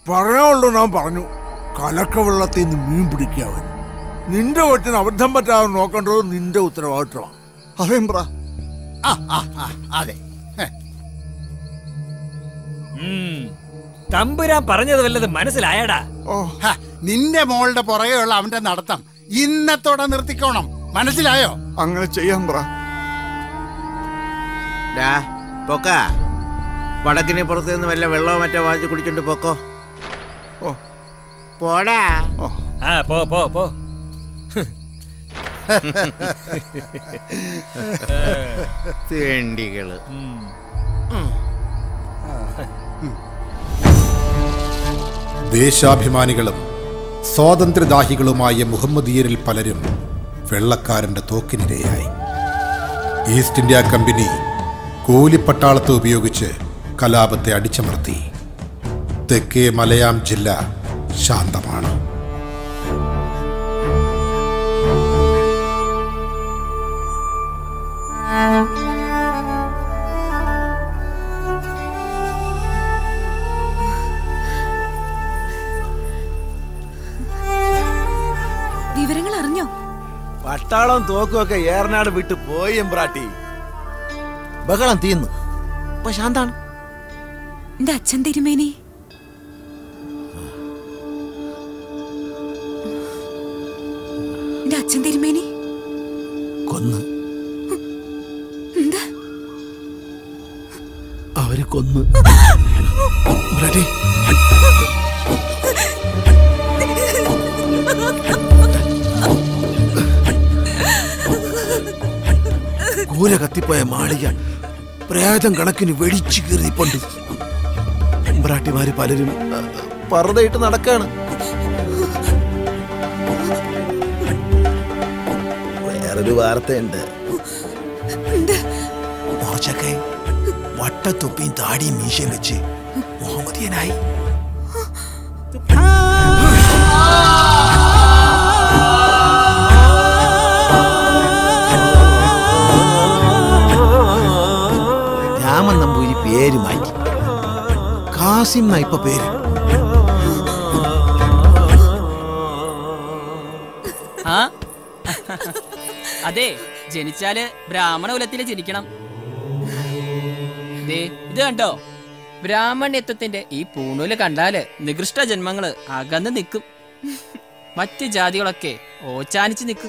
S6: പറയാനുള്ളൂ നാം പറഞ്ഞു കലക്ക വെള്ളത്തിൽ നിന്ന് മീൻ പിടിക്കാവൻ നിന്റെ കൊച്ചിന് അബദ്ധം പറ്റാതെ നോക്കേണ്ടത് നിന്റെ ഉത്തരവാദിത്വമാണ്
S16: അതേമ്പ്ര ആ ആ ആ അതെ ഹെ.
S12: ഉം. തമ്പുരാൻ പറഞ്ഞത് വല്ലത് മനസ്സിലായടാ
S16: ഓ ഹ, നിന്റെ മോളുടെ പുറകെയുള്ള അവന്റെ നടത്തം ഇന്നത്തോടെ നിർത്തിക്കോണം മനസ്സിലായോ അങ്ങനെ ചെയ്യാൻ പറ
S15: ഡാ പൊക്ക വടക്കിന് പുറത്ത് നിന്ന് വല്ല വെള്ളമോ മറ്റോ വാങ്ങിച്ച് കുടിച്ചോണ്ട് പൊക്കോ ഓ പോടാ
S12: ആ പോ പോ പോ
S15: തേണ്ടികള്
S1: ദേശാഭിമാനികളും സ്വാതന്ത്ര്യദാഹികളുമായ മുഹമ്മദീയരിൽ പലരും വെള്ളക്കാരന്റെ തോക്കിനിരയായി ഈസ്റ്റ് ഇന്ത്യ കമ്പനി കൂലിപ്പട്ടാളത്തെ ഉപയോഗിച്ച് കലാപത്തെ അടിച്ചമർത്തി തെക്കേ മലയാം ജില്ല ശാന്തമാണ്
S5: വിവരങ്ങൾ അറിഞ്ഞോ
S18: പട്ടാളം തോക്കുമൊക്കെ ഏറനാട് വിട്ട് പോയി എമ്പ്രാട്ടി
S7: ബഹളം തീർന്നു ഇപ്പൊ ശാന്താണ്
S5: എന്റെ അച്ഛൻ തിരുമേനി എന്റെ അച്ഛൻ തിരുമേനി
S18: കൊന്ന്
S5: എന്താ
S18: അവരെ കൊന്ന് എമ്പ്രാട്ടി കൂര കത്തിപ്പോയ മാളിക പ്രേതം കണക്കിന് വെടിച്ചു കീറിപ്പുണ്ട് എമ്പ്രാട്ടിമാര് പലരും അ, പർദ്ദയിട്ട് നടക്കാണ് വേറൊരു വാർത്തയുണ്ട് മോർച്ചക്കെ വട്ടത്തൊപ്പിയും താടിയും മീശയും വെച്ച് മുഹമ്മദിയനായി
S7: രാമൻ നമ്പൂരി പേര് മാറ്റി കാസിം എന്നാ ഇപ്പൊ പേര്
S19: ആ അതെ ജനിച്ചാല് ബ്രാഹ്മണ കുലത്തില് ജനിക്കണം ദേ ഇത് കണ്ടോ ബ്രാഹ്മണ്യത്വത്തിന്റെ ഈ പൂണൂല് കണ്ടാല് നികൃഷ്ട ജന്മങ്ങള് അകന്ന് നിൽക്കും മറ്റ് ജാതികളൊക്കെ ഓച്ചാനിച്ച് നിൽക്കും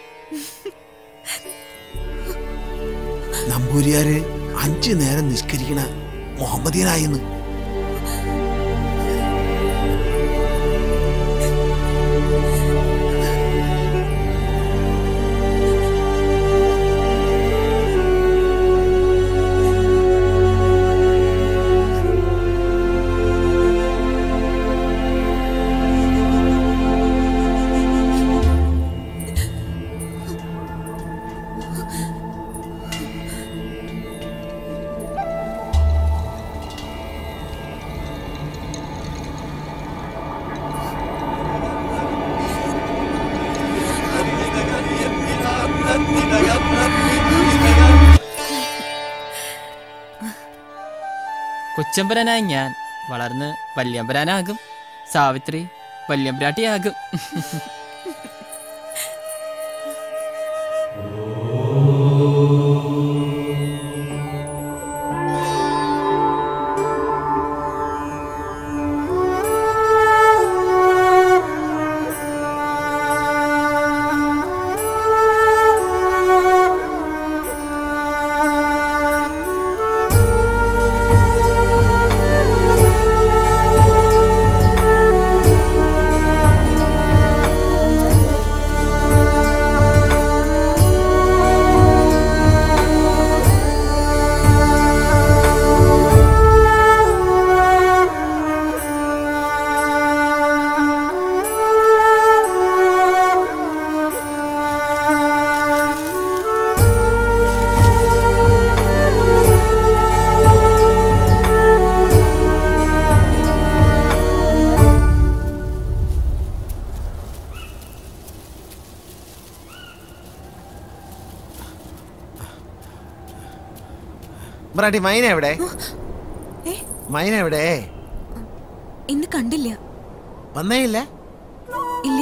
S18: നമ്പൂരിയാര് അഞ്ചു നേരം നിസ്കരിക്കണ മുഹമ്മദിയനായിന്ന്
S19: കൊച്ചമ്പരനായ ഞാൻ വളർന്ന് വല്യമ്പരാനാകും സാവിത്രി വല്യമ്പ്രാട്ടിയാകും
S7: ബ്രാട്ടി മൈന എവിടെ മൈന എവിടെ
S5: ഇന്ന് കണ്ടില്ല
S7: വന്നേ ഇല്ല
S5: ഇല്ല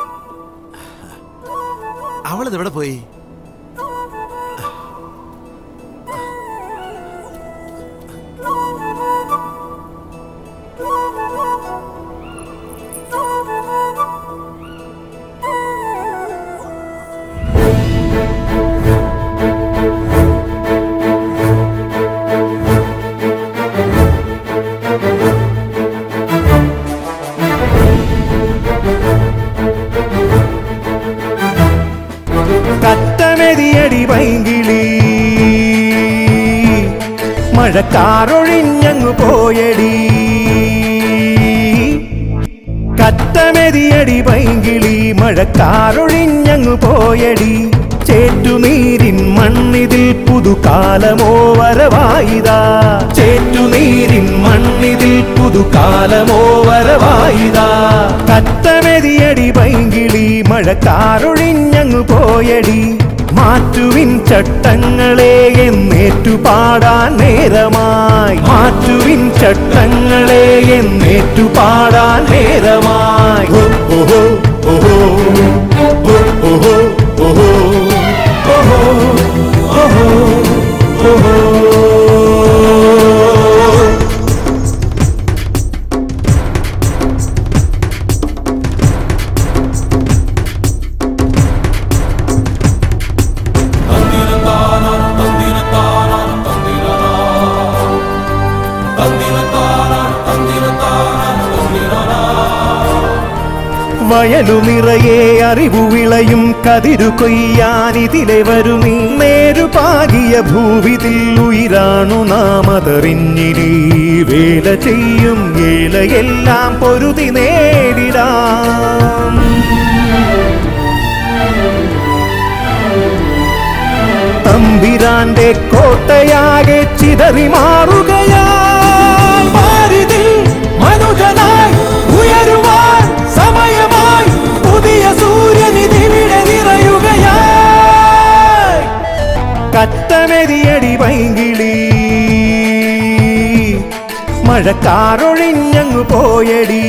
S7: അവളിത് എവിടെ പോയി
S2: കത്തമെതിയടി പൈങ്കിളി മഴക്കാറൊഴിഞ്ഞങ്ങു പോയടി കത്തമെതിയടി പൈങ്കിളി മഴക്കാറൊഴിഞ്ഞങ്ങു പോയടി ചേറ്റുനീരിൻ മണ്ണിതിൽ പുതുകാലമോ വരവായിതാ ചേറ്റുനീരിൻ മണ്ണിതിൽ പുതുകാലമോ വരവായിതാ കത്തമെതിയടി പൈങ്കിളി മഴക്കാറൊഴിഞ്ഞങ്ങു പോയടി മാറ്റുവിൻ ചട്ടങ്ങളെ എന്നേറ്റുപാടാൻ നേരമായി മാറ്റുവിൻ ചട്ടങ്ങളെ എന്നേറ്റുപാടാൻ നേരമായി ഓഹോ ഓഹോ ഓഹോ ഓഹോ ഓഹോ ഓഹോ ഓഹോ വയലു നിറയെ അറിവു വിളയും കതിരു കൊയ്യാൻ ഇതിലെ വരുമീ നേരു പാകിയ ഭൂവിതിൽ ഉയിരാണു നാം അതറിഞ്ഞിനി വേല ചെയ്യും ഏലയെല്ലാം പൊരുതി നേടിടാം തമ്പിരാന്റെ കോട്ടയാകെ ചിതറി മാറുകയായി മാരുതിൽ മനുജനായി ഉയരുവാൻ സമയമായി പുതിയ സൂര്യനിധിവിടെ നിറയുകയായി കത്തമെതിയടി പൈങ്കിളി മഴക്കാറൊഴിഞ്ഞങ്ങു പോയടി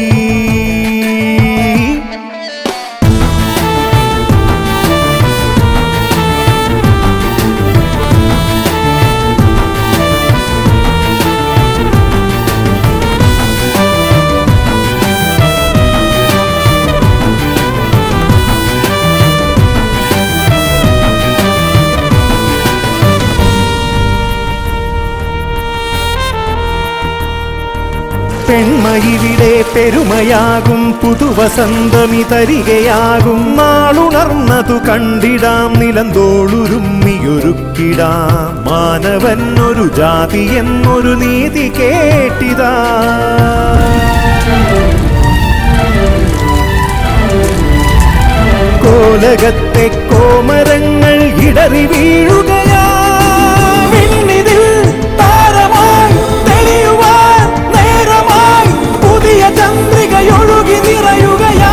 S2: പെൺമയിവിടെ പെരുമയാകും പുതുവസന്തമി തരികയാകും നാളുണർന്നതു കണ്ടിടാം നിലന്തോളുരുമ്മിയൊരുക്കിടാം മാനവൻ ഒരു ജാതി എന്നൊരു നീതി കേട്ടിതാ കോലകത്തെ കോമരങ്ങൾ ഇടറി വീഴുകയാ വിണ്ണിതിൽ താരമായി തെളിയുവാൻ നേരമായി പുതിയ ചന്ദ്രികയൊഴുകി നിറയുകയാ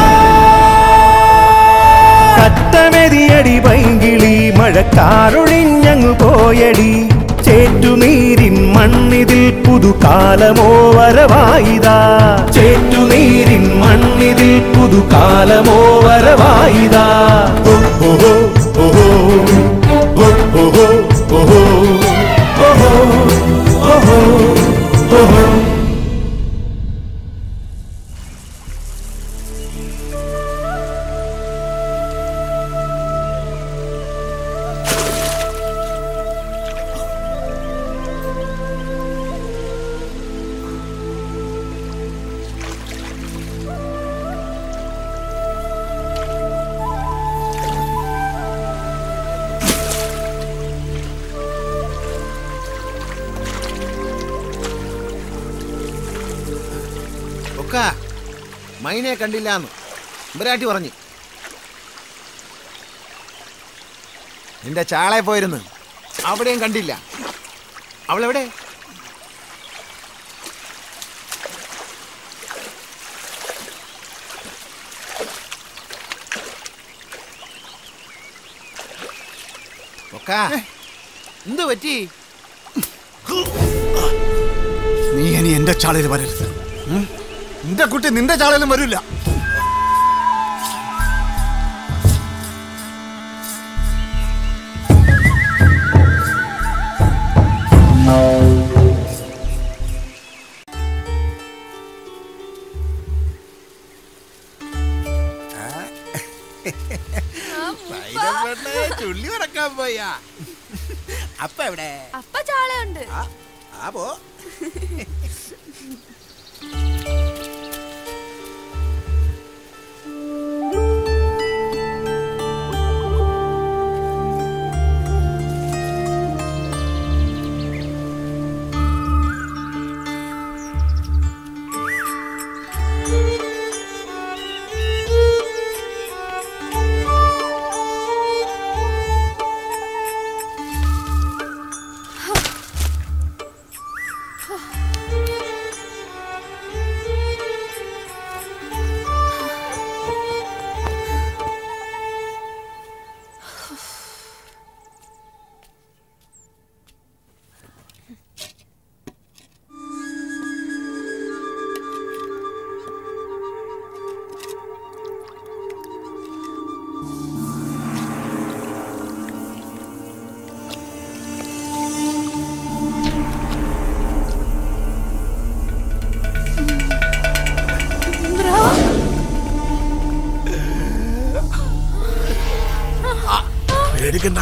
S2: കത്തമെതിയടി പൈങ്കിളി മഴക്കാറൊഴിഞ്ഞങ്ങു പോയടി ചേറ്റുനീരിൻ മണ്ണിതിൽ പുതുകാലമോ വരവായിതാ ചേറ്റുനീരിൻ മണ്ണിതിൽ പുതുകാലമോ വരവായിതാ ഓഹോ ഓഹോ ഓഹോ ഓഹോ ഓഹോ ഓഹോ ഓഹോ
S7: ഒക്ക മൈനെ കണ്ടില്ലാന്ന് ഇമ്പരാട്ടി പറഞ്ഞു നിന്റെ ചാളെ പോയിരുന്നു അവിടെയും കണ്ടില്ല അവളെവിടെ ഒക്ക എന്ത് പറ്റി
S16: നീ ഇനി എന്റെ ചാളയിൽ വരരുത് ഉം? എന്റെ കുട്ടി നിന്റെ ചാളയിലും വരില്ല
S15: ചുള്ളി ഉറക്കാൻ പോയാ അപ്പ എവിടെ
S14: അപ്പ ചാളയുണ്ട്
S15: ആ പോ
S6: പേടിക്കണ്ട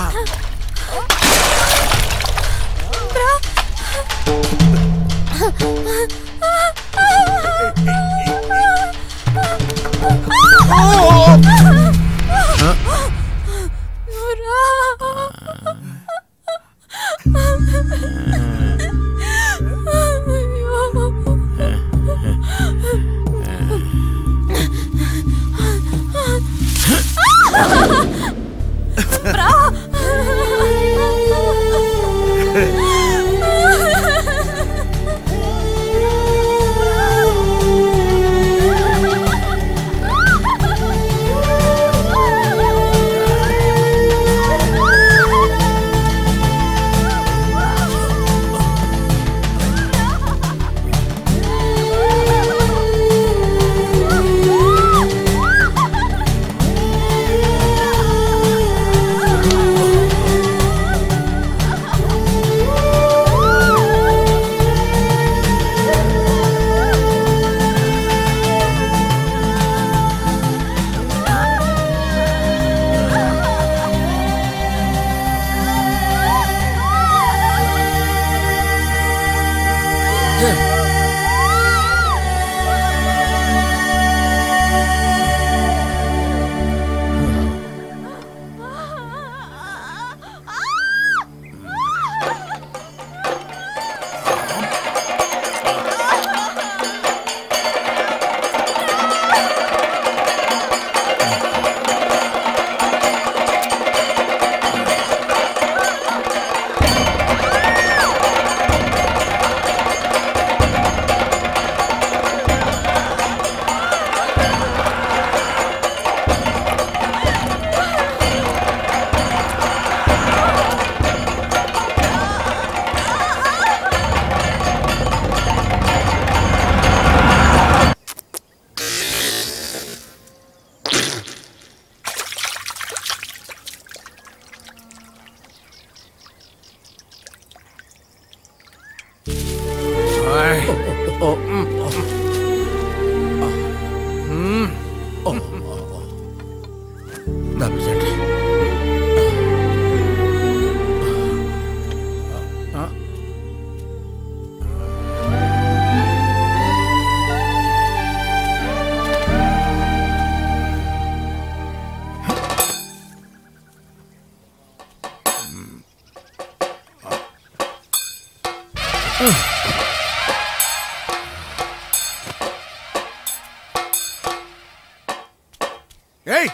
S6: ഏയ്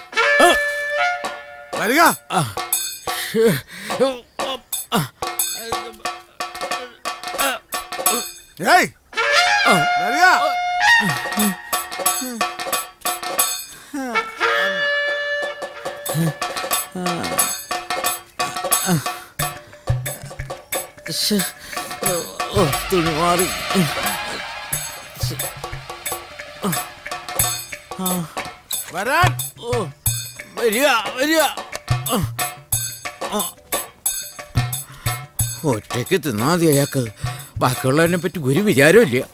S6: വരിക ഏയ് വരിക
S15: തുണി മാറി വരാൻ
S18: ഓ വരിക വരിക
S15: ഒറ്റയ്ക്ക് തിന്നാ മതി അയാൾക്ക് ബാക്കിയുള്ളതിനെ പറ്റി ഒരു വിചാരവും ഇല്ല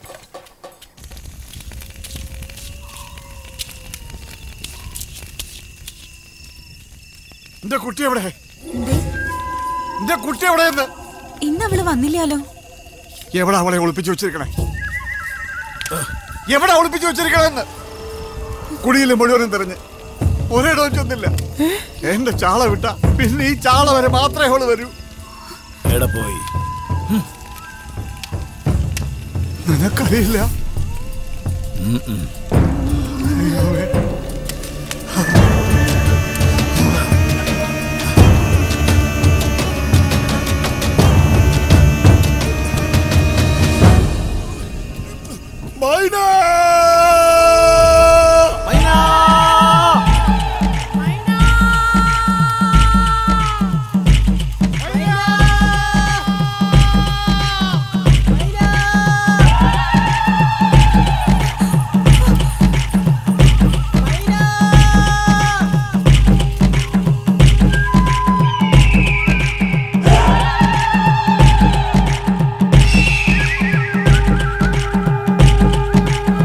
S16: എന്റെ കുട്ടി എവിടെ എന്റെ കുട്ടി എവിടെയെന്ന്
S5: ഇന്ന് അവള് വന്നില്ലാലോ
S16: എവിടെ അവളെ ഒളിപ്പിച്ചു വെച്ചിരിക്കണേ എവിടെ ഒളിപ്പിച്ചു വെച്ചിരിക്കണെന്ന് കുടിയിലും മുഴുവനും തെരഞ്ഞ് ഒരിടവും ചെന്നില്ല എന്റെ ചാള വിട്ട പിന്നെ ഈ ചാള വരെ മാത്രമേ അവള് വരൂ
S18: എവിടെ പോയി
S16: നിനക്കറിയില്ല
S18: ഉം, ഉം.
S16: ദൈവമേ. മൈന
S13: ആ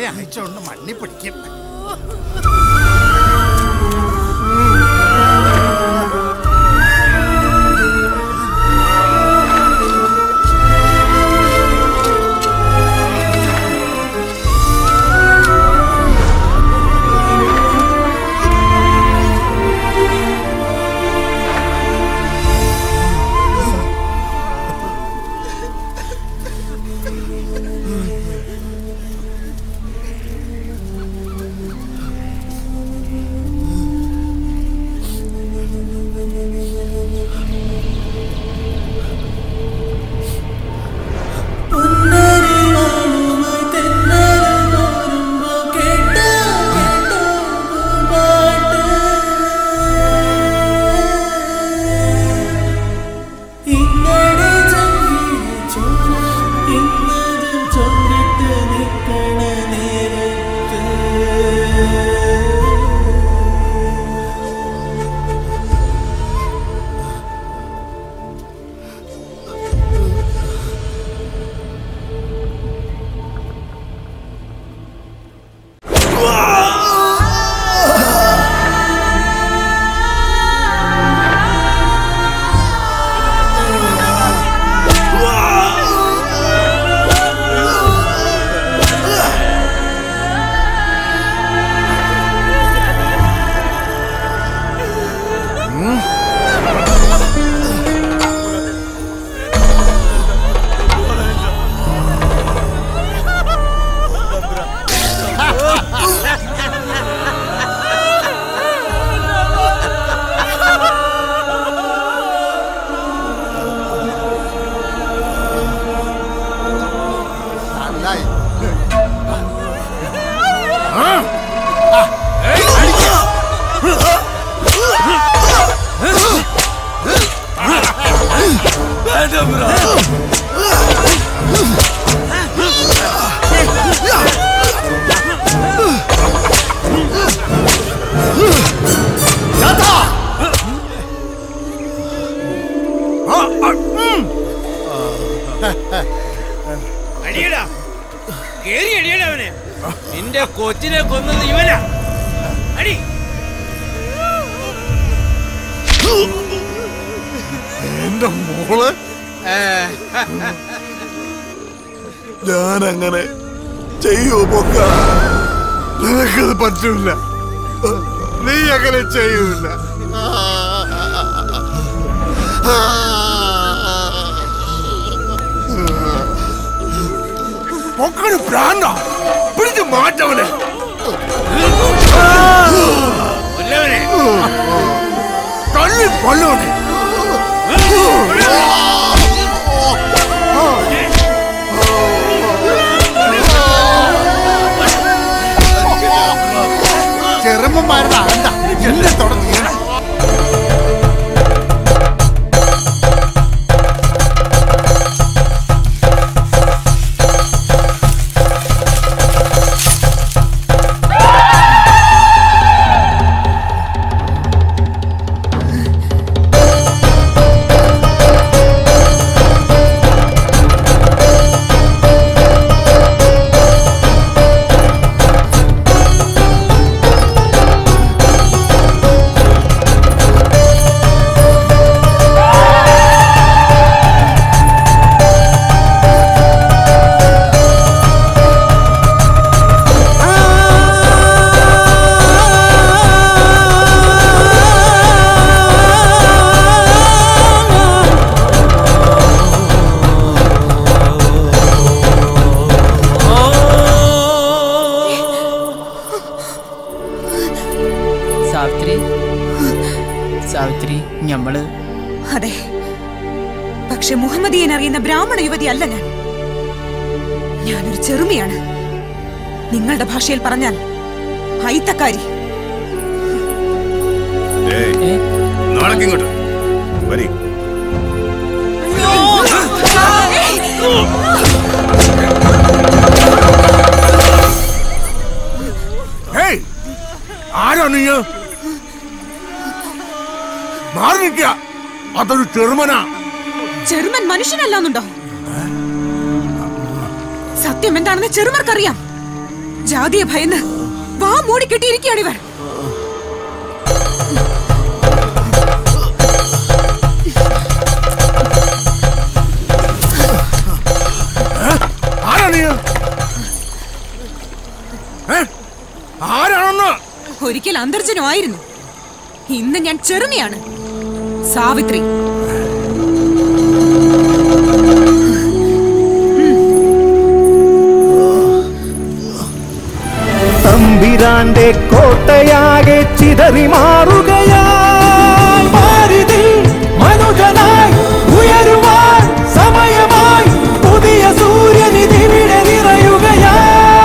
S16: ഒരാഴ്ച കൊണ്ട് മണ്ണി പിടിക്കും
S8: അടിയടാ കേറി അടിയടാ അവനെ നിന്റെ കൊച്ചിനെ കൊന്നത് ഇവനാ അടി
S16: എന്റെ മോള് ഞാൻ അങ്ങനെ ചെയ്യൂ പൊക്ക നിനക്കത് പറ്റൂല നീ അങ്ങനെ ചെയ്യൂല
S6: പൊക്കണ് പ്രാന്ത പിടിച്ച് മാറ്റവനെ
S8: കൊല്ലവനെ
S6: തള്ളി കൊല്ലവനെ
S16: ചെറുമ്മമാരുടെ അണ്ട എന്നെ തുടങ്ങി
S19: സാവിത്രി സാവിത്രി ഞമ്മള്
S5: അതെ പക്ഷെ മുഹമ്മദിയൻ അറിയുന്ന ബ്രാഹ്മണ യുവതി അല്ല ഞാൻ ഞാനൊരു ചെറുമിയാണ് നിങ്ങളുടെ ഭാഷയിൽ പറഞ്ഞാൽ ഹൈത്തക്കാരി
S1: നാളേക്കിങ്ങോട്ട് വരി
S6: ഹേയ് ആരാ നീ മാറി നിൽക്കുക അതൊരു ചെറുമനാ
S5: ചെറുമൻ മനുഷ്യനല്ലാന്നുണ്ടോ സത്യം എന്താണെന്ന് ചെറുമർക്കറിയാം ജാതിയെ ഭയന്ന് വാ മൂടി കെട്ടിയിരിക്കുകയാണ് ഇവർ
S6: ആരാ നീ ഏ? ആരാണെന്ന്
S5: ഒരിക്കൽ അന്തർജനമായിരുന്നു ഇന്ന് ഞാൻ ചെറുമിയാണ് സാവിത്രി
S2: തമ്പിരാന്റെ കോട്ടയാകെ ചിതറി മാറുകയായി ഭാരതി മനുജനായി ഉയരുവാൻ സമയമായി പുതിയ സൂര്യനിധിവിടെ നിറയുകയായി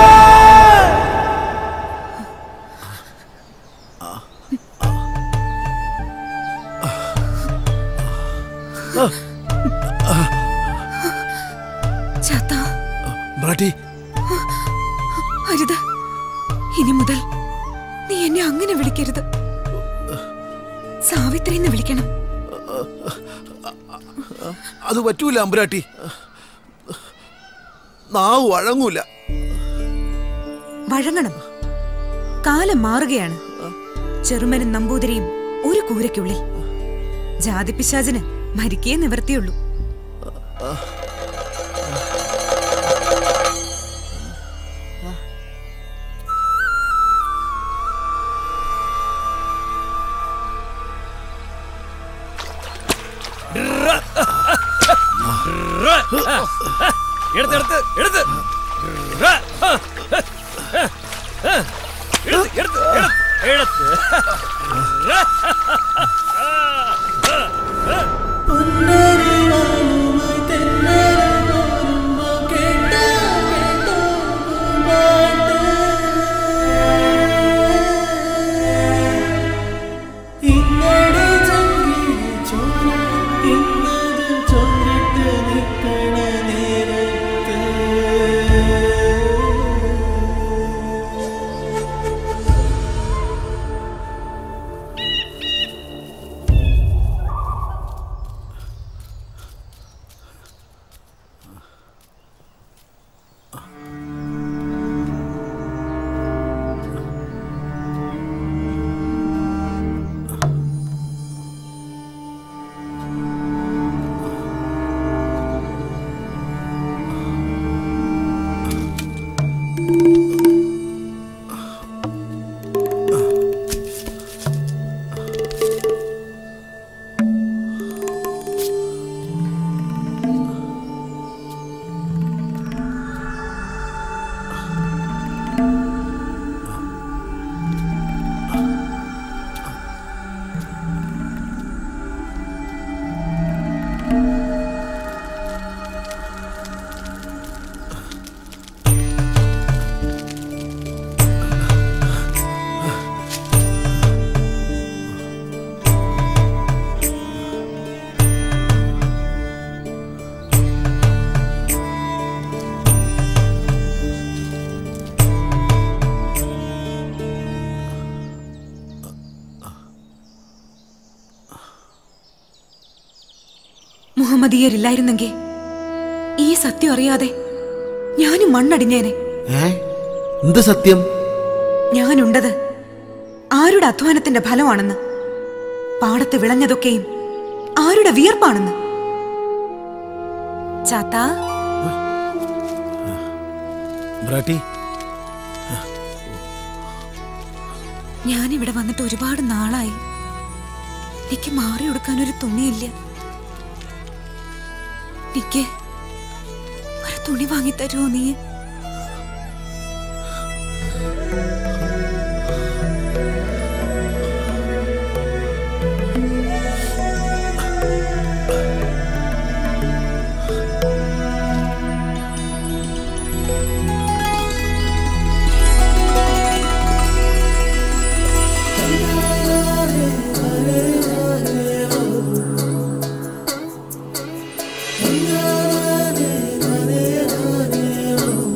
S5: ചാത്ത
S18: ബ്രാട്ടി
S5: അരുത് ഇനി മുതൽ നീ എന്നെ അങ്ങനെ വിളിക്കരുത് സാവിത്രി എന്ന് വിളിക്കണം
S18: അത് പറ്റൂല അമ്പുരാട്ടി നാവ് വഴങ്ങൂല
S5: വഴങ്ങണം കാലം മാറുകയാണ് ചെറുമനും നമ്പൂതിരിയും ഒരു കൂരയ്ക്കുള്ളിൽ ജാതിപിശാചിന് മരിക്കേ നിവർത്തിയുള്ളൂ
S8: എടുത്ത് എടുത്ത് എടുത്ത് എടുത്ത് എടുത്ത് എടുത്ത്
S5: മുഹമ്മദീയരില്ലായിരുന്നെങ്കിൽ ഈ സത്യം അറിയാതെ ഞാനും മണ്ണടിഞ്ഞേനെ
S7: ഏ എന്ത് സത്യം
S5: ഞാനുണ്ടത് ആരുടെ അധ്വാനത്തിന്റെ ഫലമാണെന്ന് പാടത്ത് വിളഞ്ഞതൊക്കെയും ആരുടെ വിയർപ്പാണെന്ന് ചാത്താ
S18: ബ്രാട്ടി
S5: ഞാനിവിടെ വന്നിട്ട് ഒരുപാട് നാളായി എനിക്ക് മാറി കൊടുക്കാൻ ഒരു തുണിയില്ല എനിക്ക് ഒരു തുണി വാങ്ങി തരുമോ നീ
S13: ും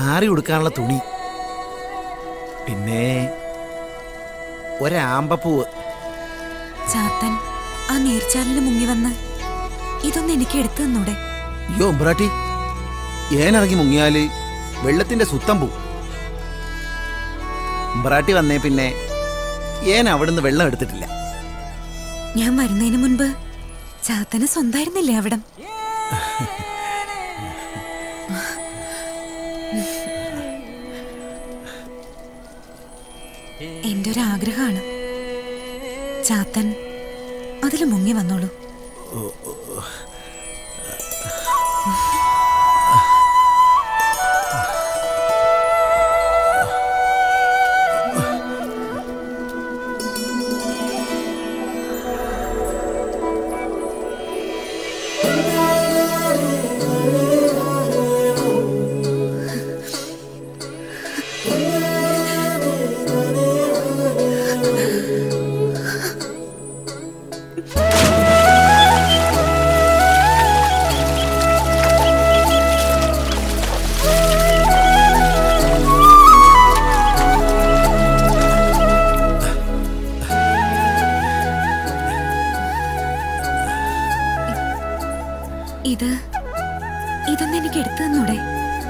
S7: ആറി ഉടുക്കാനുള്ള തുണി പിന്നെ ഒരാമ്പപ്പൂവ്
S5: ചാത്തൻ ആ നീർച്ചാലിന് മുങ്ങി വന്ന് ഇതൊന്ന് എനിക്ക് എടുത്തു തന്നൂടെ
S7: അയ്യോ ഉമ്പ്രാട്ടി ഏനിറങ്ങി മുങ്ങിയാല് വെള്ളത്തിന്റെ സുത്തം പോവും ഉമ്പ്രാട്ടി വന്നേ പിന്നെ ഏൻ അവിടുന്ന് വെള്ളം എടുത്തിട്ടില്ല
S5: ഞാൻ വരുന്നതിന് മുൻപ് ചാത്തന് സ്വന്തമായിരുന്നില്ലേ അവിടം എന്റെ ഒരു ആഗ്രഹമാണ് ചാത്തൻ അതിൽ മുങ്ങി വന്നോളൂ ഇത് ഇതൊന്ന് എനിക്ക് എടുത്തു തന്നൂടെ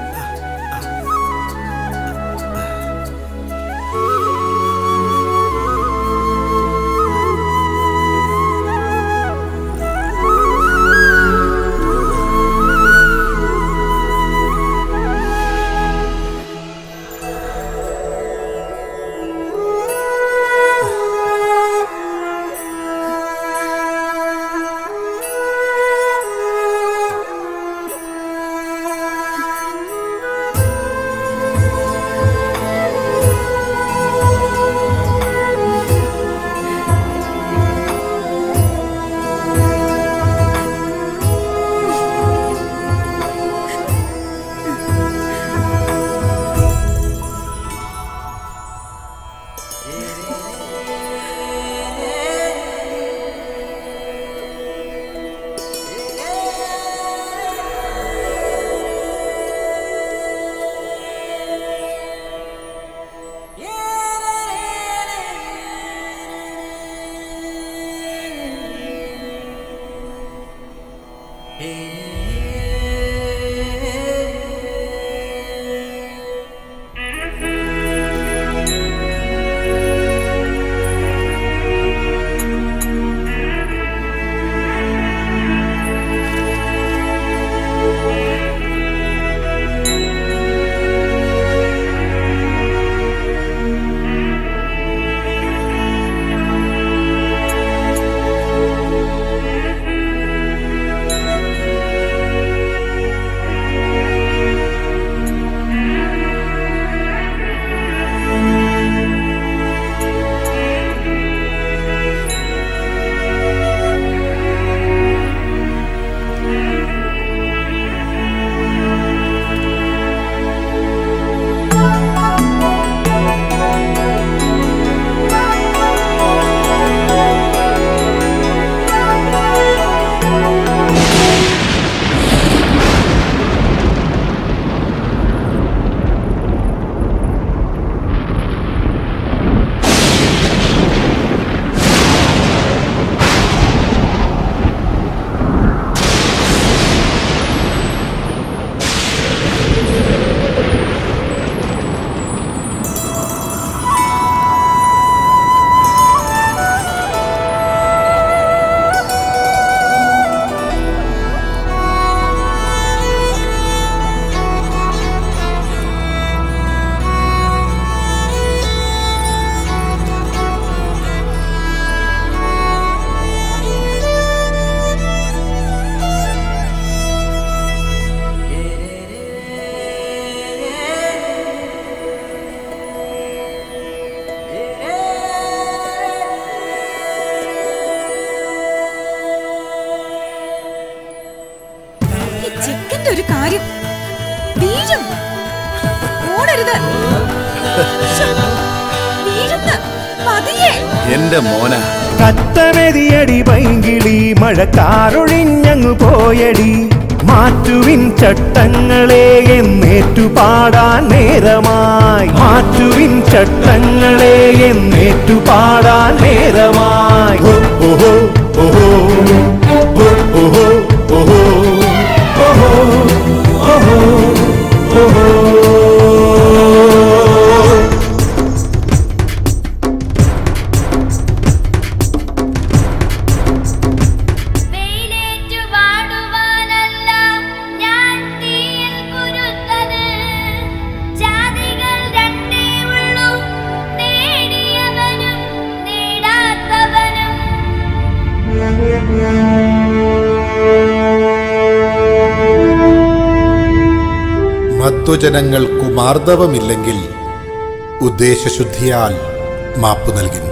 S5: ഈ ചെക്കന്റെ ഒരു കാര്യം വീഴും ഓടരുത് ശ്ശോ, വീഴുന്ന് പതിയെ
S2: എന്റെ മോന
S20: കത്തമെതിയടി പൈങ്കിളി മഴക്കാറൊഴിഞ്ഞങ്ങു പോയടി
S2: മാറ്റുവിൻ ചട്ടങ്ങളെ എന്നേറ്റു പാടാൻ നേരമായി മാറ്റുവിൻ ചട്ടങ്ങളെ എന്നേറ്റു പാടാൻ നേരമായി ഓ, ഓഹോ ഓഹോ ഓ, ഓഹോ ഓഹോ ഓഹോ ഓഹോ ഓഹോ
S13: വെയിലേറ്റു വാടുവാനല്ല ഞാൻ തീയിൽ കുരുത്തത് ജാതികൾ രണ്ടേ ഉള്ളൂ നേടിയവനും നേടാത്തവനും
S1: മധ്വജനങ്ങൾക്കു മാർദ്ദവമില്ലെങ്കിൽ ഉദ്ദേശശുദ്ധിയാൽ മാപ്പു നൽകുന്നു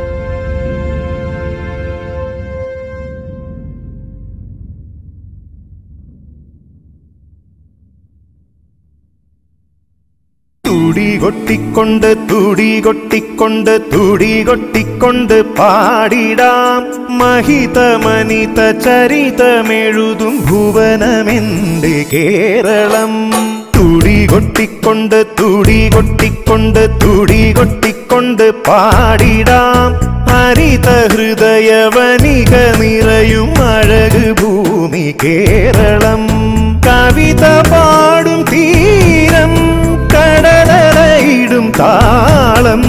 S2: തുടി കൊട്ടിക്കൊണ്ട് തുടി കൊട്ടിക്കൊണ്ട് തുടി കൊട്ടിക്കൊണ്ട് പാടിടാം മഹിതമനിത ചരിതമെഴുതും ഭുവനമെന്റെ കേരളം തുടി കൊട്ടിക്കൊണ്ട് തുടി കൊട്ടിക്കൊണ്ട് തുടി കൊട്ടിക്കൊണ്ട് പാടിടാം ഹരിത ഹൃദയ വനിക നിറയും അഴക് ഭൂമി കേരളം കവിത പാടും തീരം കടലയിടും താളം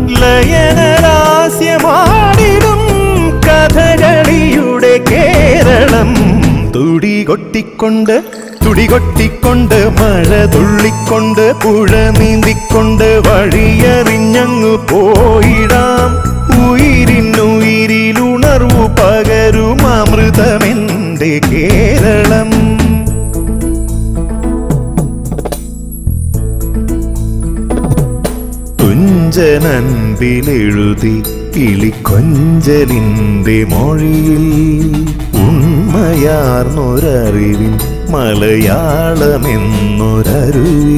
S2: ലയനരാസ്യമാടിടും കഥകളിയുടെ കേരളം തുടി കൊട്ടിക്കൊണ്ട് തുടി കൊട്ടിക്കൊണ്ട് മഴ തുള്ളിക്കൊണ്ട് പുഴ നീന്തിക്കൊണ്ട് വഴിയറിഞ്ഞങ്ങു പോയിടാം ഉയിരിനുയിരിലുണർവു പകരും അമൃതമെന്റെ കേരളം തുഞ്ചനൻപിലെഴുതി കിളിക്കൊഞ്ചലിന്റെ മൊഴിയിൽ ഉണ്മയാർന്നൊരറിവിൻ മലയാളമെന്നൊരരുവി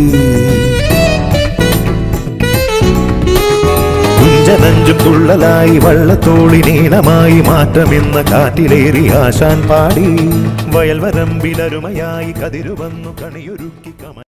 S2: കുഞ്ചനഞ്ചും തുള്ളലായി വള്ളത്തോളി നീളമായി മാറ്റമെന്ന കാറ്റിലേറി ആശാൻ പാടി വയൽവരമ്പിലരുമയായി കതിരുവന്നു കണിയൊരുക്കി കമ